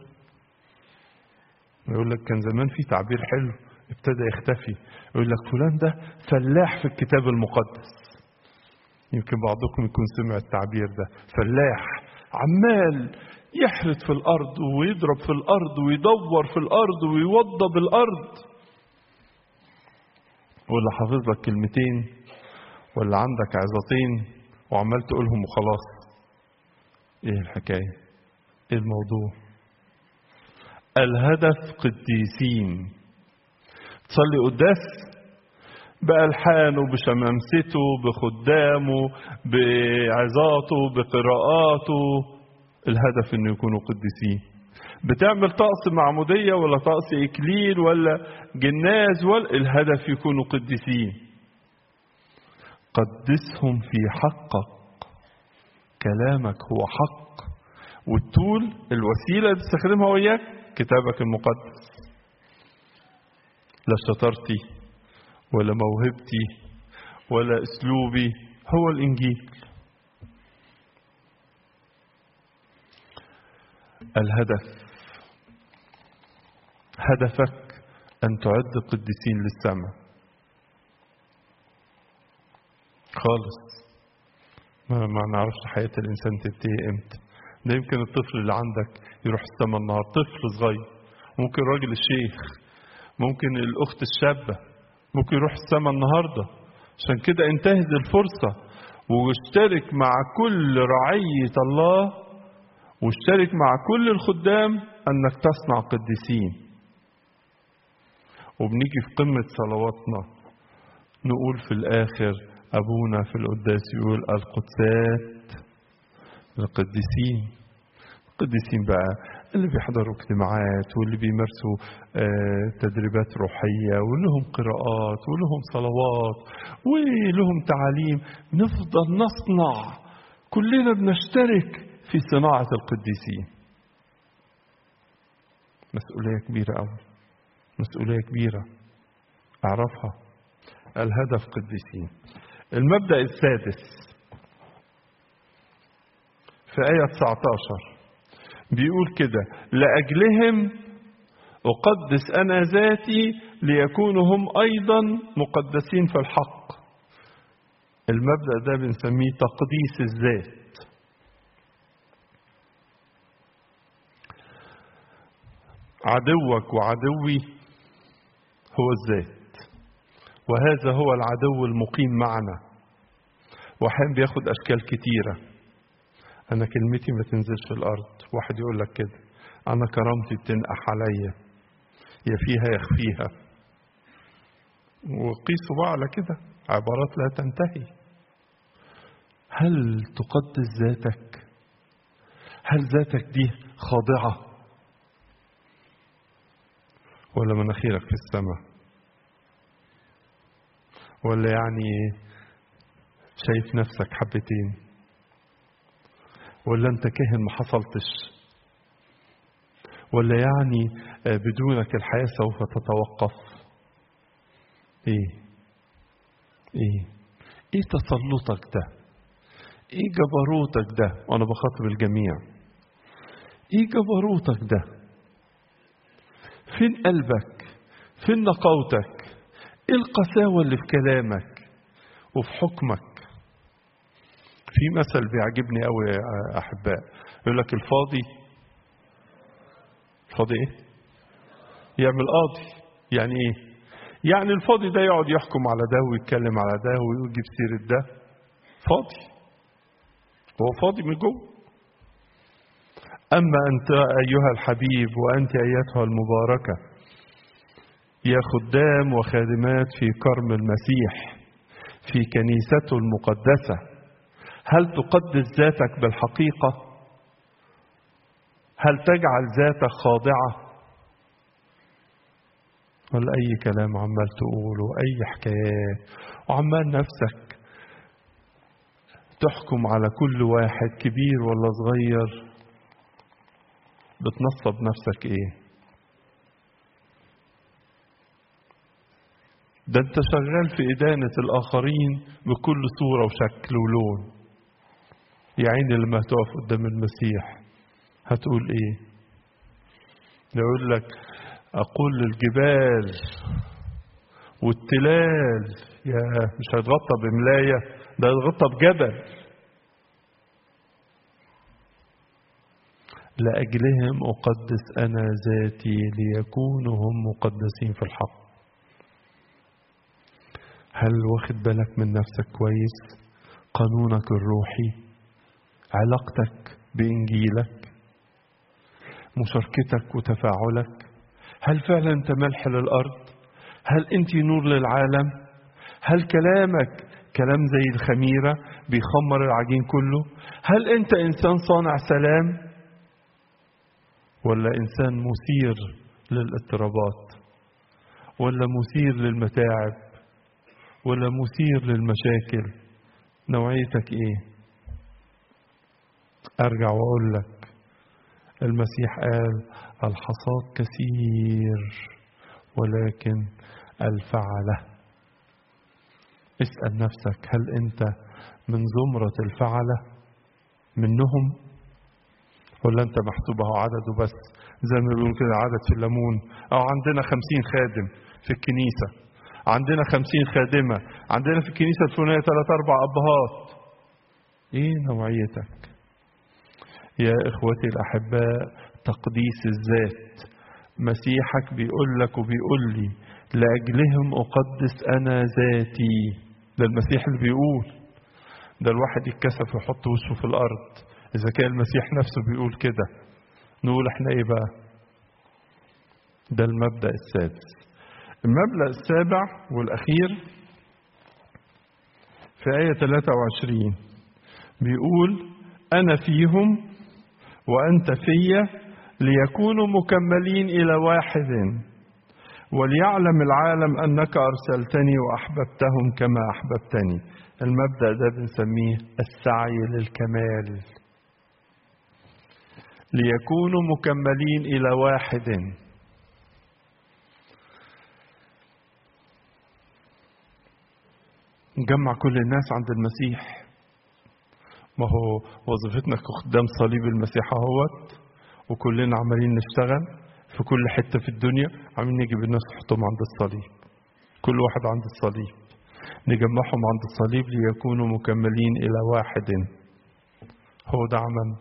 يقول لك كان زمان في تعبير حلو ابتدى يختفي يقول لك فلان ده فلاح في الكتاب المقدس يمكن بعضكم يكون سمع التعبير ده فلاح عمال يحرث في الأرض ويضرب في الأرض ويدور في الأرض ويوضب الأرض ولا حافظ لك كلمتين ولا عندك عظتين وعمال تقولهم وخلاص ايه الحكايه ايه الموضوع الهدف قديسين تصلي قداس بألحانه بشمامسته بخدامه بعظاته بقراءاته الهدف انه يكونوا قديسين بتعمل طقس معمودية ولا طقس إكليل ولا جناز ولا الهدف يكونوا قديسين قدسهم في حقك كلامك هو حق والتول الوسيلة اللي تستخدمها وياك كتابك المقدس لا شطارتي ولا موهبتي ولا اسلوبي هو الانجيل الهدف هدفك ان تعد قديسين للسماء خالص ما, ما نعرفش حياة الإنسان تنتهي إمتى ده يمكن الطفل اللي عندك يروح السما النهار طفل صغير ممكن راجل الشيخ ممكن الأخت الشابة ممكن يروح السماء النهارده عشان كده انتهز الفرصة واشترك مع كل رعية الله واشترك مع كل الخدام انك تصنع قديسين وبنيجي في قمة صلواتنا نقول في الآخر أبونا في القداس يقول القدسات القديسين القديسين بقى اللي بيحضروا اجتماعات واللي بيمارسوا تدريبات روحية ولهم قراءات ولهم صلوات ولهم تعاليم نفضل نصنع كلنا بنشترك في صناعة القديسين مسؤولية كبيرة أوي مسؤولية كبيرة أعرفها الهدف قديسين المبدأ السادس في آية 19 بيقول كده لأجلهم أقدس أنا ذاتي ليكونوا هم أيضا مقدسين في الحق المبدأ ده بنسميه تقديس الذات عدوك وعدوي هو الذات وهذا هو العدو المقيم معنا وأحيانا بياخد أشكال كتيرة أنا كلمتي ما تنزلش في الأرض واحد يقول لك كده أنا كرامتي بتنقح عليا يا فيها يا خفيها وقيسوا بقى على كده عبارات لا تنتهي هل تقدس ذاتك هل ذاتك دي خاضعة ولا مناخيرك في السماء ولا يعني شايف نفسك حبتين ولا انت كاهن ما حصلتش ولا يعني بدونك الحياة سوف تتوقف ايه ايه ايه تسلطك ده ايه جبروتك ده وانا بخاطب الجميع ايه جبروتك ده فين قلبك فين نقاوتك ايه القساوة اللي في كلامك وفي حكمك في مثل بيعجبني قوي يا احباء يقول لك الفاضي الفاضي ايه يعمل قاضي يعني ايه يعني الفاضي ده يقعد يحكم على ده ويتكلم على ده ويجيب سيرة ده فاضي هو فاضي من جوه أما أنت أيها الحبيب وأنت أيتها المباركة يا خدام وخادمات في كرم المسيح في كنيسته المقدسة هل تقدس ذاتك بالحقيقة؟ هل تجعل ذاتك خاضعة؟ ولا أي كلام عمال تقوله أي حكايات وعمال نفسك تحكم على كل واحد كبير ولا صغير بتنصب نفسك ايه ده انت شغال في إدانة الآخرين بكل صورة وشكل ولون يا عيني لما هتقف قدام المسيح هتقول ايه يقول لك أقول للجبال والتلال يا مش هيتغطى بملاية ده هيتغطى بجبل لأجلهم أقدس أنا ذاتي ليكونوا هم مقدسين في الحق هل واخد بالك من نفسك كويس قانونك الروحي علاقتك بإنجيلك مشاركتك وتفاعلك هل فعلا أنت ملح للأرض هل أنت نور للعالم هل كلامك كلام زي الخميرة بيخمر العجين كله هل أنت إنسان صانع سلام ولا إنسان مثير للاضطرابات ولا مثير للمتاعب ولا مثير للمشاكل نوعيتك ايه ارجع واقول لك المسيح قال الحصاد كثير ولكن الفعله اسال نفسك هل انت من زمره الفعله منهم ولا انت محسوب اهو عدد وبس زي ما بيقولوا كده عدد في الليمون او عندنا خمسين خادم في الكنيسه عندنا خمسين خادمة عندنا في الكنيسة الفلانية ثلاث أربع أبهات إيه نوعيتك يا إخوتي الأحباء تقديس الذات مسيحك بيقول لك وبيقول لي لأجلهم أقدس أنا ذاتي ده المسيح اللي بيقول ده الواحد يتكسف ويحط وشه في الأرض إذا كان المسيح نفسه بيقول كده نقول احنا ايه بقى ده المبدأ السادس المبدأ السابع والأخير في آية 23 بيقول أنا فيهم وأنت في ليكونوا مكملين إلى واحد وليعلم العالم أنك أرسلتني وأحببتهم كما أحببتني المبدأ ده بنسميه السعي للكمال ليكونوا مكملين إلى واحد نجمع كل الناس عند المسيح ما هو وظيفتنا كخدام صليب المسيح اهوت وكلنا عمالين نشتغل في كل حتة في الدنيا عمالين نجيب الناس نحطهم عند الصليب كل واحد عند الصليب نجمعهم عند الصليب ليكونوا مكملين إلى واحد هو ده عملنا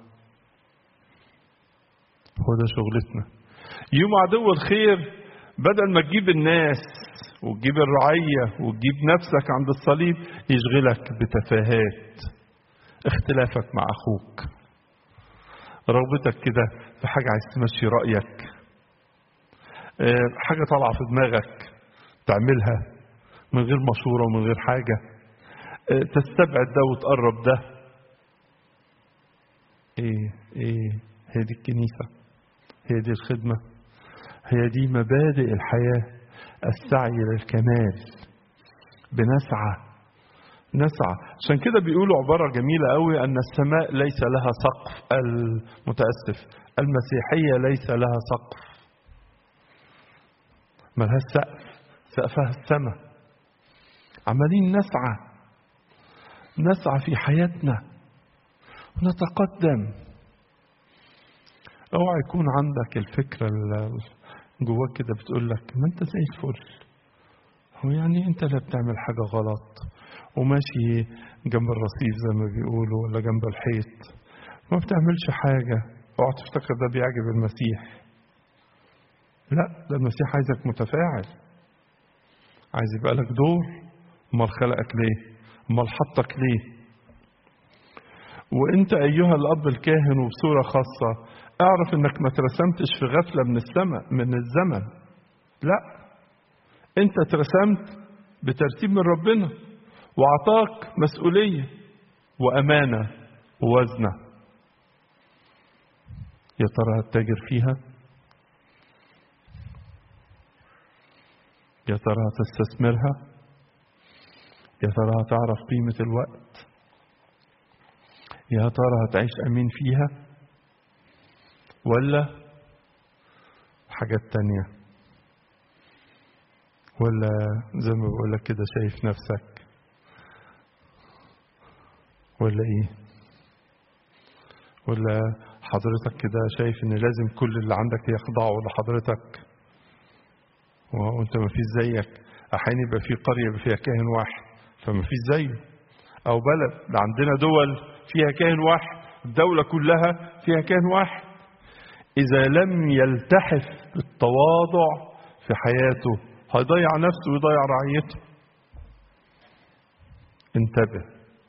هو ده شغلتنا يوم عدو الخير بدل ما تجيب الناس وتجيب الرعية وتجيب نفسك عند الصليب يشغلك بتفاهات اختلافك مع أخوك رغبتك كده في حاجة عايز تمشي رأيك حاجة طالعة في دماغك تعملها من غير مشورة ومن غير حاجة تستبعد ده وتقرب ده ايه ايه هي دي الكنيسة هي دي الخدمة هي دي مبادئ الحياة السعي للكمال بنسعى نسعى عشان كده بيقولوا عبارة جميلة قوي أن السماء ليس لها سقف المتأسف المسيحية ليس لها سقف ملهاش سقف سقفها السماء عمالين نسعى نسعى في حياتنا ونتقدم اوعى يكون عندك الفكرة جواك كده بتقول لك ما انت زي الفل هو يعني انت لا بتعمل حاجة غلط وماشي جنب الرصيف زي ما بيقولوا ولا جنب الحيط ما بتعملش حاجة اوعى تفتكر ده بيعجب المسيح لا ده المسيح عايزك متفاعل عايز يبقى لك دور امال خلقك ليه امال حطك ليه وانت ايها الاب الكاهن وبصوره خاصه اعرف انك ما ترسمتش في غفله من السماء من الزمن لا انت اترسمت بترتيب من ربنا واعطاك مسؤوليه وامانه ووزنه يا ترى هتتاجر فيها يا ترى هتستثمرها يا ترى هتعرف قيمة الوقت يا ترى هتعيش أمين فيها ولا حاجات تانية ولا زي ما بقولك كده شايف نفسك ولا ايه ولا حضرتك كده شايف ان لازم كل اللي عندك يخضعوا لحضرتك وانت ما فيش زيك احيانا يبقى في قريه يبقى فيها كاهن واحد فما فيش زيه او بلد ده عندنا دول فيها كاهن واحد الدوله كلها فيها كاهن واحد اذا لم يلتحف بالتواضع في حياته هيضيع نفسه ويضيع رعيته انتبه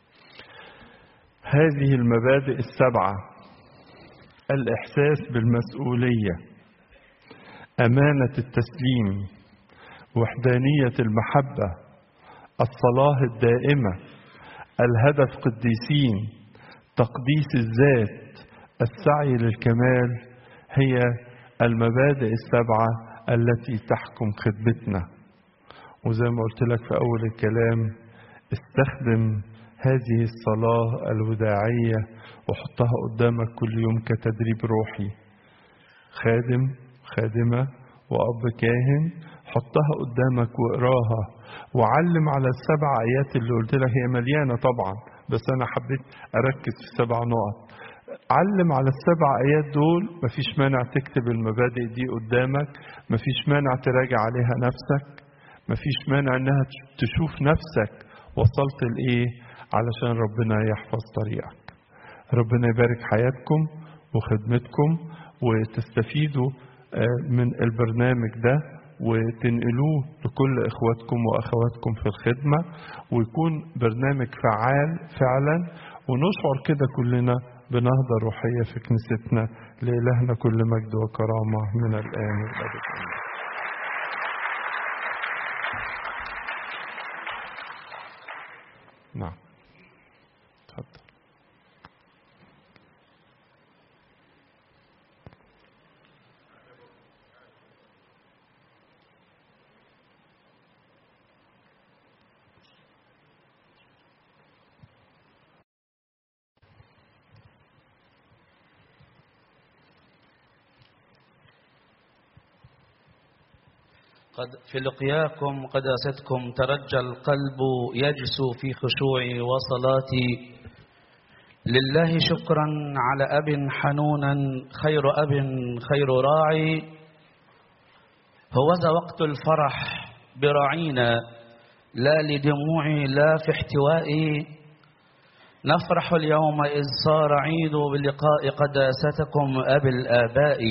هذه المبادئ السبعه الاحساس بالمسؤوليه امانه التسليم وحدانيه المحبه الصلاه الدائمه الهدف قديسين تقديس الذات السعي للكمال هي المبادئ السبعه التي تحكم خدمتنا وزي ما قلت لك في اول الكلام استخدم هذه الصلاه الوداعيه وحطها قدامك كل يوم كتدريب روحي خادم خادمه واب كاهن حطها قدامك واقراها وعلم على السبع ايات اللي قلت لك هي مليانه طبعا بس انا حبيت اركز في سبع نقط علم على السبع ايات دول مفيش مانع تكتب المبادئ دي قدامك مفيش مانع تراجع عليها نفسك مفيش مانع انها تشوف نفسك وصلت لايه علشان ربنا يحفظ طريقك ربنا يبارك حياتكم وخدمتكم وتستفيدوا من البرنامج ده وتنقلوه لكل إخواتكم وأخواتكم في الخدمة ويكون برنامج فعال فعلا ونشعر كده كلنا بنهضة روحية في كنيستنا لإلهنا كل مجد وكرامة من الآن والأبد آمين. نعم اتفضل قد في لقياكم قداستكم ترجى القلب يجسو في خشوعي وصلاتي لله شكرا على أب حنونا خير أب خير راعي هوذا وقت الفرح براعينا لا لدموعي لا في احتوائي نفرح اليوم إذ صار عيد بلقاء قداستكم أبي الآباء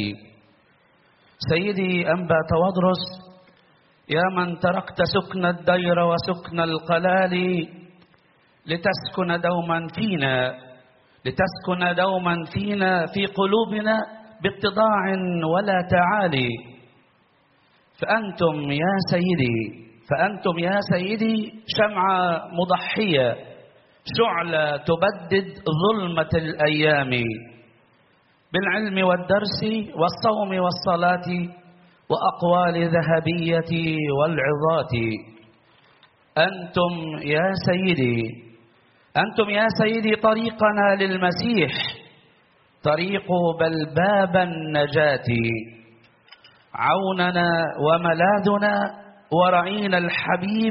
سيدي أنبا توادرس يا من تركت سكن الدير وسكن القلال لتسكن دوما فينا لتسكن دوما فينا في قلوبنا باتضاع ولا تعالي فأنتم يا سيدي فأنتم يا سيدي شمعة مضحية شعلة تبدد ظلمة الأيام بالعلم والدرس والصوم والصلاة وأقوال ذهبية والعظات أنتم يا سيدي أنتم يا سيدي طريقنا للمسيح طريق بل باب النجاة عوننا وملاذنا ورعينا الحبيب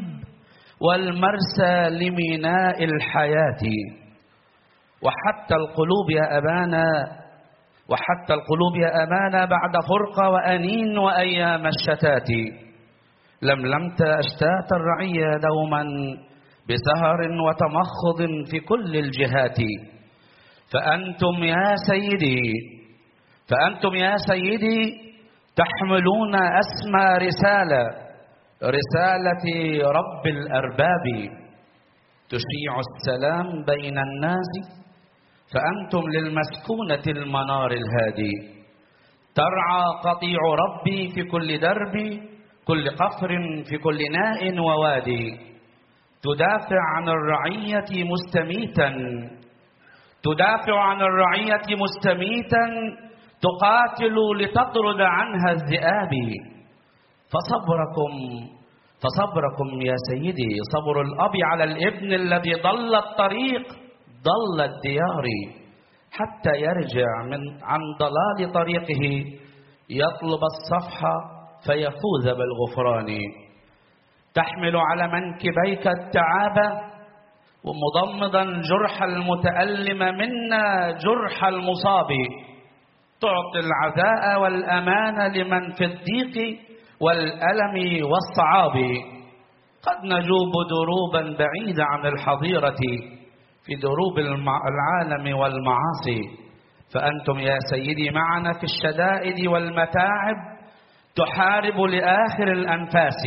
والمرسى لميناء الحياة وحتى القلوب يا أبانا وحتى القلوب يا أمانة بعد فرقة وأنين وأيام الشتات لملمت أشتات الرعية دوما بسهر وتمخض في كل الجهات فأنتم يا سيدي فأنتم يا سيدي تحملون أسمى رسالة رسالة رب الأرباب تشيع السلام بين الناس فأنتم للمسكونة المنار الهادي ترعى قطيع ربي في كل درب كل قفر في كل ناء ووادي تدافع عن الرعية مستميتا تدافع عن الرعية مستميتا تقاتل لتطرد عنها الذئاب فصبركم فصبركم يا سيدي صبر الأب على الابن الذي ضل الطريق ضل الديار حتى يرجع من عن ضلال طريقه يطلب الصفح فيفوز بالغفران تحمل على منكبيك التعابة ومضمضا جرح المتألم منا جرح المصاب تعطي العزاء والأمان لمن في الضيق والألم والصعاب قد نجوب دروبا بعيدة عن الحظيرة في دروب العالم والمعاصي فأنتم يا سيدي معنا في الشدائد والمتاعب تحارب لآخر الأنفاس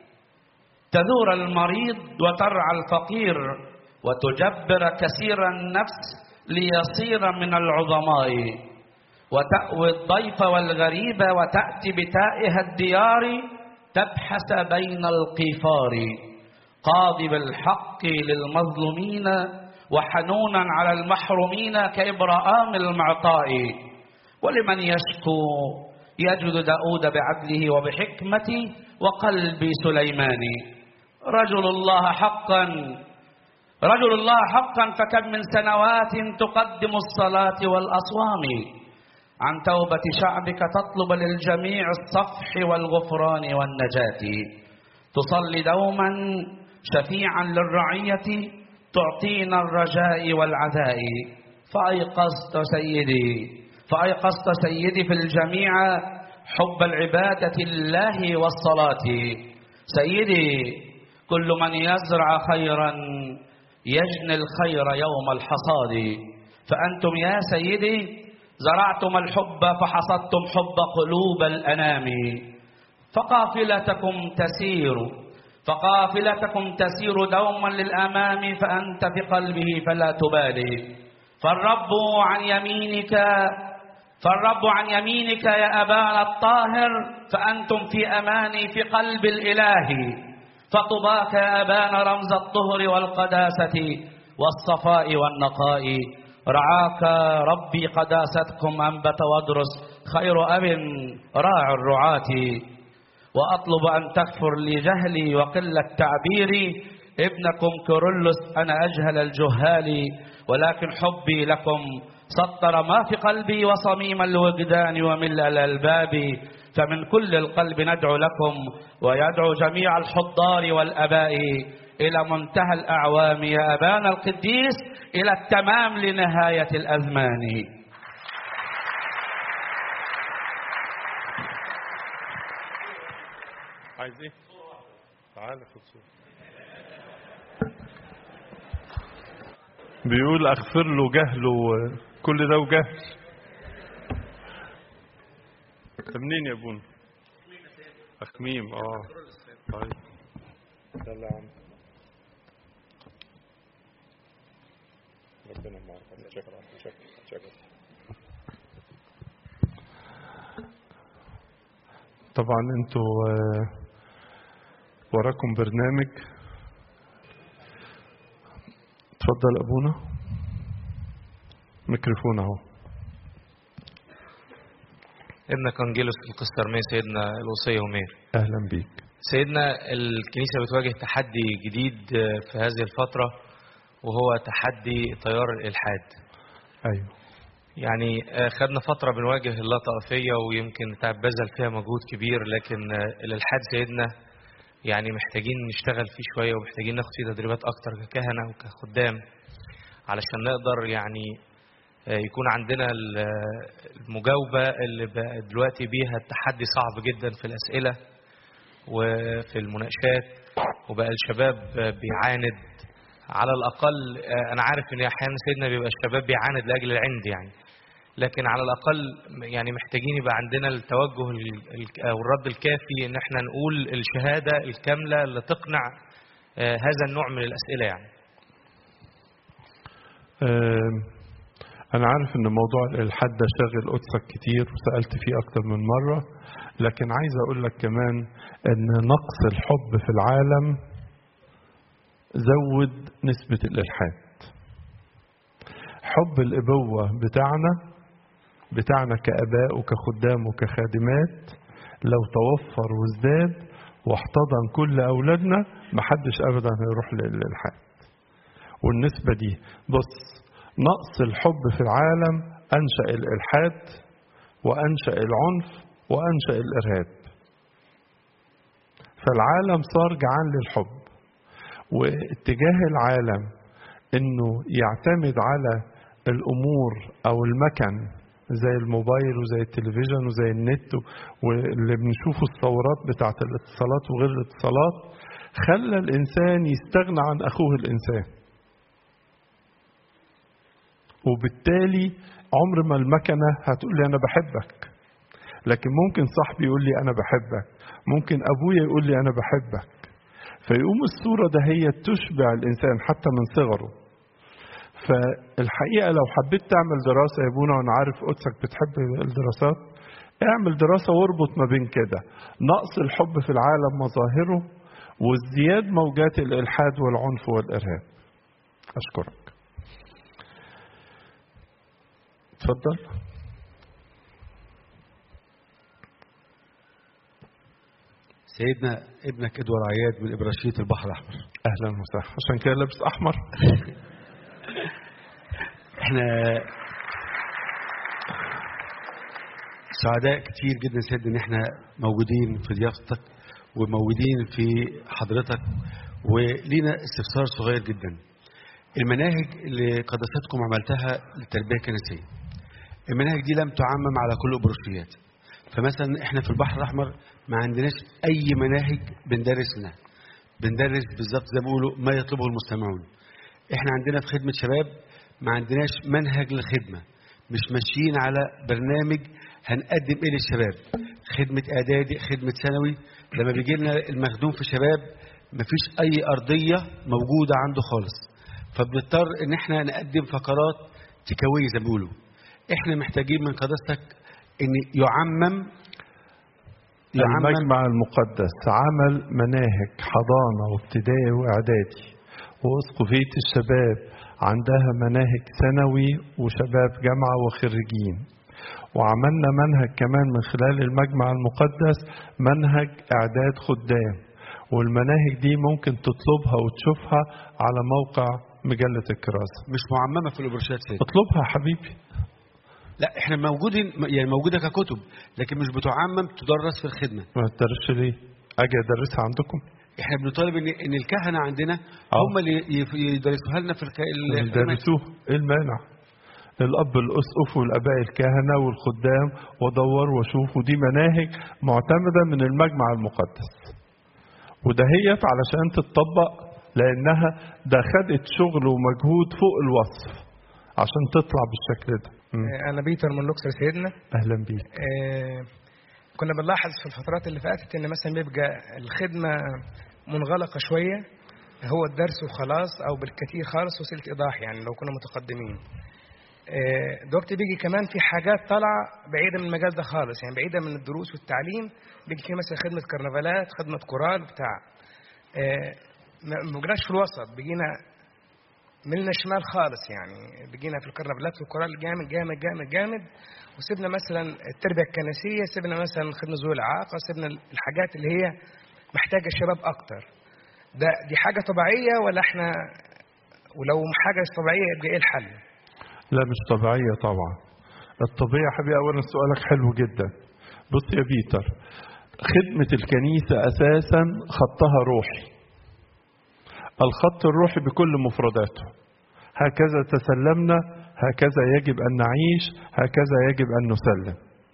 تذور المريض وترعى الفقير وتجبر كثير النفس ليصير من العظماء وتأوي الضيف والغريب وتأتي بتائها الديار تبحث بين القفار قاضي بالحق للمظلومين وحنونا على المحرومين كإبراهام المعطاء ولمن يشكو يجد داود بعدله وبحكمته وقلب سليمان رجل الله حقا رجل الله حقا فكم من سنوات تقدم الصلاة والأصوام عن توبة شعبك تطلب للجميع الصفح والغفران والنجاة تصلي دوما شفيعا للرعية تعطينا الرجاء والعزاء فأيقظت سيدي فأيقظت سيدي في الجميع حب العبادة الله والصلاة سيدي كل من يزرع خيرا يجني الخير يوم الحصاد فأنتم يا سيدي زرعتم الحب فحصدتم حب قلوب الأنام فقافلتكم تسير فقافلتكم تسير دوما للأمام فأنت في قلبه فلا تبالي فالرب عن يمينك فالرب عن يمينك يا أبانا الطاهر فأنتم في أمان في قلب الإله فطباك يا أبانا رمز الطهر والقداسة والصفاء والنقاء رعاك ربي قداستكم أنبت وادرس خير أب راع الرعاة وأطلب أن تغفر لي جهلي وقلة تعبيري ابنكم كورولوس أنا أجهل الجهال ولكن حبي لكم سطر ما في قلبي وصميم الوجدان وملء الألباب فمن كل القلب ندعو لكم ويدعو جميع الحضار والأباء إلى منتهى الأعوام يا أبانا القديس إلى التمام لنهاية الأزمان عايز ايه؟ تعال خد صورة بيقول اغفر له جهله كل ده وجهل انت منين يا ابونا؟ اخميم اه طيب يلا يا عم ربنا معاك شكرا شكرا شكرا طبعا انتوا آه، وراكم برنامج اتفضل ابونا ميكروفون اهو ابنك انجيلوس القسطر مين سيدنا الوصيه ومير اهلا بيك سيدنا الكنيسه بتواجه تحدي جديد في هذه الفتره وهو تحدي تيار الالحاد ايوه يعني آه، خدنا فتره بنواجه اللطائفيه ويمكن تعب بذل فيها مجهود كبير لكن آه، الالحاد سيدنا يعني محتاجين نشتغل فيه شويه ومحتاجين ناخد فيه تدريبات اكتر ككهنه وكخدام علشان نقدر يعني آه، يكون عندنا ال- المجاوبه اللي بقى دلوقتي بيها التحدي صعب جدا في الاسئله وفي المناقشات وبقى الشباب بيعاند على الاقل آه، انا عارف ان احيانا سيدنا بيبقى الشباب بيعاند لاجل العند يعني لكن على الاقل يعني محتاجين يبقى عندنا التوجه ال- ال- او الرد الكافي ان احنا نقول الشهاده الكامله اللي تقنع آه، هذا النوع من الاسئله يعني آم، أنا عارف إن موضوع الإلحاد ده شاغل قدسك كتير وسألت فيه أكتر من مرة لكن عايز أقول لك كمان إن نقص الحب في العالم زود نسبة الإلحاد حب الإبوة بتاعنا بتاعنا كآباء وكخدام وكخادمات لو توفر وازداد واحتضن كل أولادنا محدش أبدا هيروح للإلحاد والنسبة دي بص نقص الحب في العالم أنشأ الإلحاد وأنشأ العنف وأنشأ الإرهاب فالعالم صار جعان للحب واتجاه العالم انه يعتمد على الامور او المكن زي الموبايل وزي التلفزيون وزي النت واللي بنشوفه الثورات بتاعت الاتصالات وغير الاتصالات خلى الانسان يستغنى عن اخوه الانسان وبالتالي عمر ما المكنه هتقول لي انا بحبك لكن ممكن صاحبي يقول لي انا بحبك ممكن ابويا يقول لي انا بحبك فيقوم الصورة ده هي تشبع الإنسان حتى من صغره فالحقيقة لو حبيت تعمل دراسة يا ابونا وأنا عارف قدسك بتحب الدراسات اعمل دراسة واربط ما بين كده نقص الحب في العالم مظاهره وازدياد موجات الإلحاد والعنف والإرهاب أشكرك اتفضل سيدنا ابنك ادوار عياد من ابراشيه البحر الاحمر أهلا وسهلا عشان كده لابس أحمر احنا سعداء كتير جدا سيدنا ان احنا موجودين في ضيافتك وموجودين في حضرتك ولينا استفسار صغير جدا المناهج اللي قداستكم عملتها للتربيه الكنسيه المناهج دي لم تعمم على كل البروشيات فمثلا احنا في البحر الاحمر ما عندناش اي مناهج بندرس لنا بندرس بالظبط زي ما بيقولوا ما يطلبه المستمعون احنا عندنا في خدمه شباب ما عندناش منهج للخدمه مش ماشيين على برنامج هنقدم ايه للشباب خدمة إعدادي خدمة ثانوي لما بيجي لنا المخدوم في شباب مفيش أي أرضية موجودة عنده خالص فبنضطر إن إحنا نقدم فقرات تكاوية زي ما بيقولوا إحنا محتاجين من قداستك إن يعمم يعمم المجمع المقدس عمل مناهج حضانة وابتدائي وإعدادي وأسقفية الشباب عندها مناهج ثانوي وشباب جامعة وخريجين وعملنا منهج كمان من خلال المجمع المقدس منهج إعداد خدام والمناهج دي ممكن تطلبها وتشوفها على موقع مجلة الكراسة مش معممة في الأوبرشات سيد اطلبها يا حبيبي لا إحنا موجودين يعني موجودة ككتب لكن مش بتعمم تدرس في الخدمة ما تدرسش ليه أجي أدرسها عندكم إحنا بنطالب إن إن الكهنة عندنا آه. هم اللي يف- يدرسوها لنا في الك... ال- الخدمات. درسوه ايه المانع الاب الاسقف والاباء الكهنه والخدام وادور واشوف ودي مناهج معتمده من المجمع المقدس ودهيت علشان تتطبق لانها ده خدت شغل ومجهود فوق الوصف عشان تطلع بالشكل ده مم. انا بيتر من لوكسر سيدنا اهلا بيك آه، كنا بنلاحظ في الفترات اللي فاتت ان مثلا بيبقى الخدمه منغلقه شويه هو الدرس وخلاص او بالكثير خالص وسيله ايضاح يعني لو كنا متقدمين آه، دلوقتي بيجي كمان في حاجات طالعه بعيده من المجال ده خالص يعني بعيده من الدروس والتعليم بيجي في مثلا خدمه كرنفالات خدمه كورال بتاع آه، ما ما بقيناش في الوسط بقينا ملنا شمال خالص يعني بقينا في الكرنفالات والكورال جامد جامد جامد جامد وسيبنا مثلا التربيه الكنسيه سيبنا مثلا خدمه ذوي الاعاقه سيبنا الحاجات اللي هي محتاجه الشباب اكتر ده دي حاجه طبيعيه ولا احنا ولو حاجه مش طبيعيه يبقى ايه الحل؟ لا مش طبيعية طبعا الطبيعي يا حبيبي أولا سؤالك حلو جدا بص يا بيتر خدمة الكنيسة أساسا خطها روحي الخط الروحي بكل مفرداته هكذا تسلمنا هكذا يجب أن نعيش هكذا يجب أن نسلم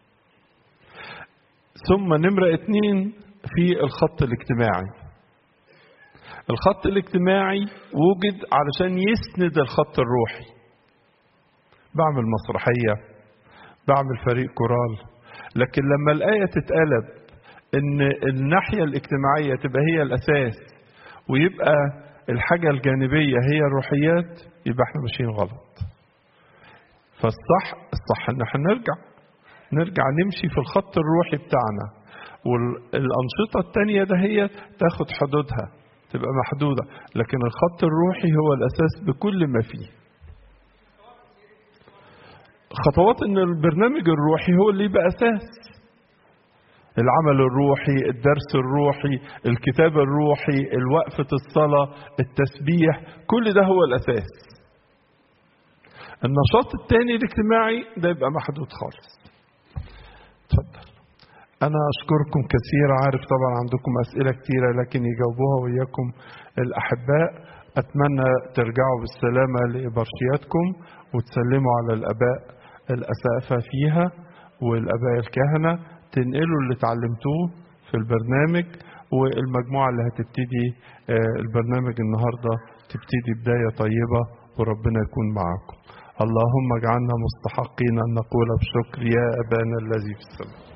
ثم نمرة اتنين في الخط الاجتماعي الخط الاجتماعي وجد علشان يسند الخط الروحي بعمل مسرحية بعمل فريق كورال لكن لما الآية تتقلب إن الناحية الاجتماعية تبقى هي الأساس ويبقى الحاجة الجانبية هي الروحيات يبقى احنا ماشيين غلط فالصح الصح ان احنا نرجع نرجع نمشي في الخط الروحي بتاعنا والأنشطة التانية ده هي تاخد حدودها تبقى محدودة لكن الخط الروحي هو الأساس بكل ما فيه خطوات ان البرنامج الروحي هو اللي يبقى اساس العمل الروحي الدرس الروحي الكتاب الروحي الوقفة الصلاة التسبيح كل ده هو الأساس النشاط التاني الاجتماعي ده يبقى محدود خالص اتفضل أنا أشكركم كثير عارف طبعا عندكم أسئلة كثيرة لكن يجاوبوها وإياكم الأحباء أتمنى ترجعوا بالسلامة لإبرشياتكم وتسلموا على الآباء الأسافة فيها والآباء الكهنة تنقلوا اللي اتعلمتوه في البرنامج والمجموعة اللي هتبتدي آه، البرنامج النهاردة تبتدي بداية طيبة وربنا يكون معاكم اللهم اجعلنا مستحقين أن نقول بشكر يا أبانا الذي في السماء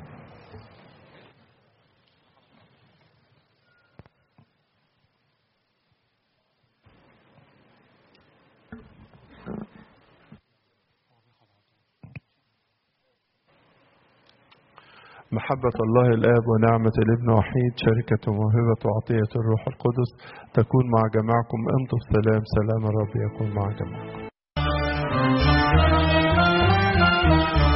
محبة الله الآب ونعمة الابن وحيد شركة وموهبة وعطية الروح القدس تكون مع جماعكم امضوا بسلام سلام الرب يكون مع جماعكم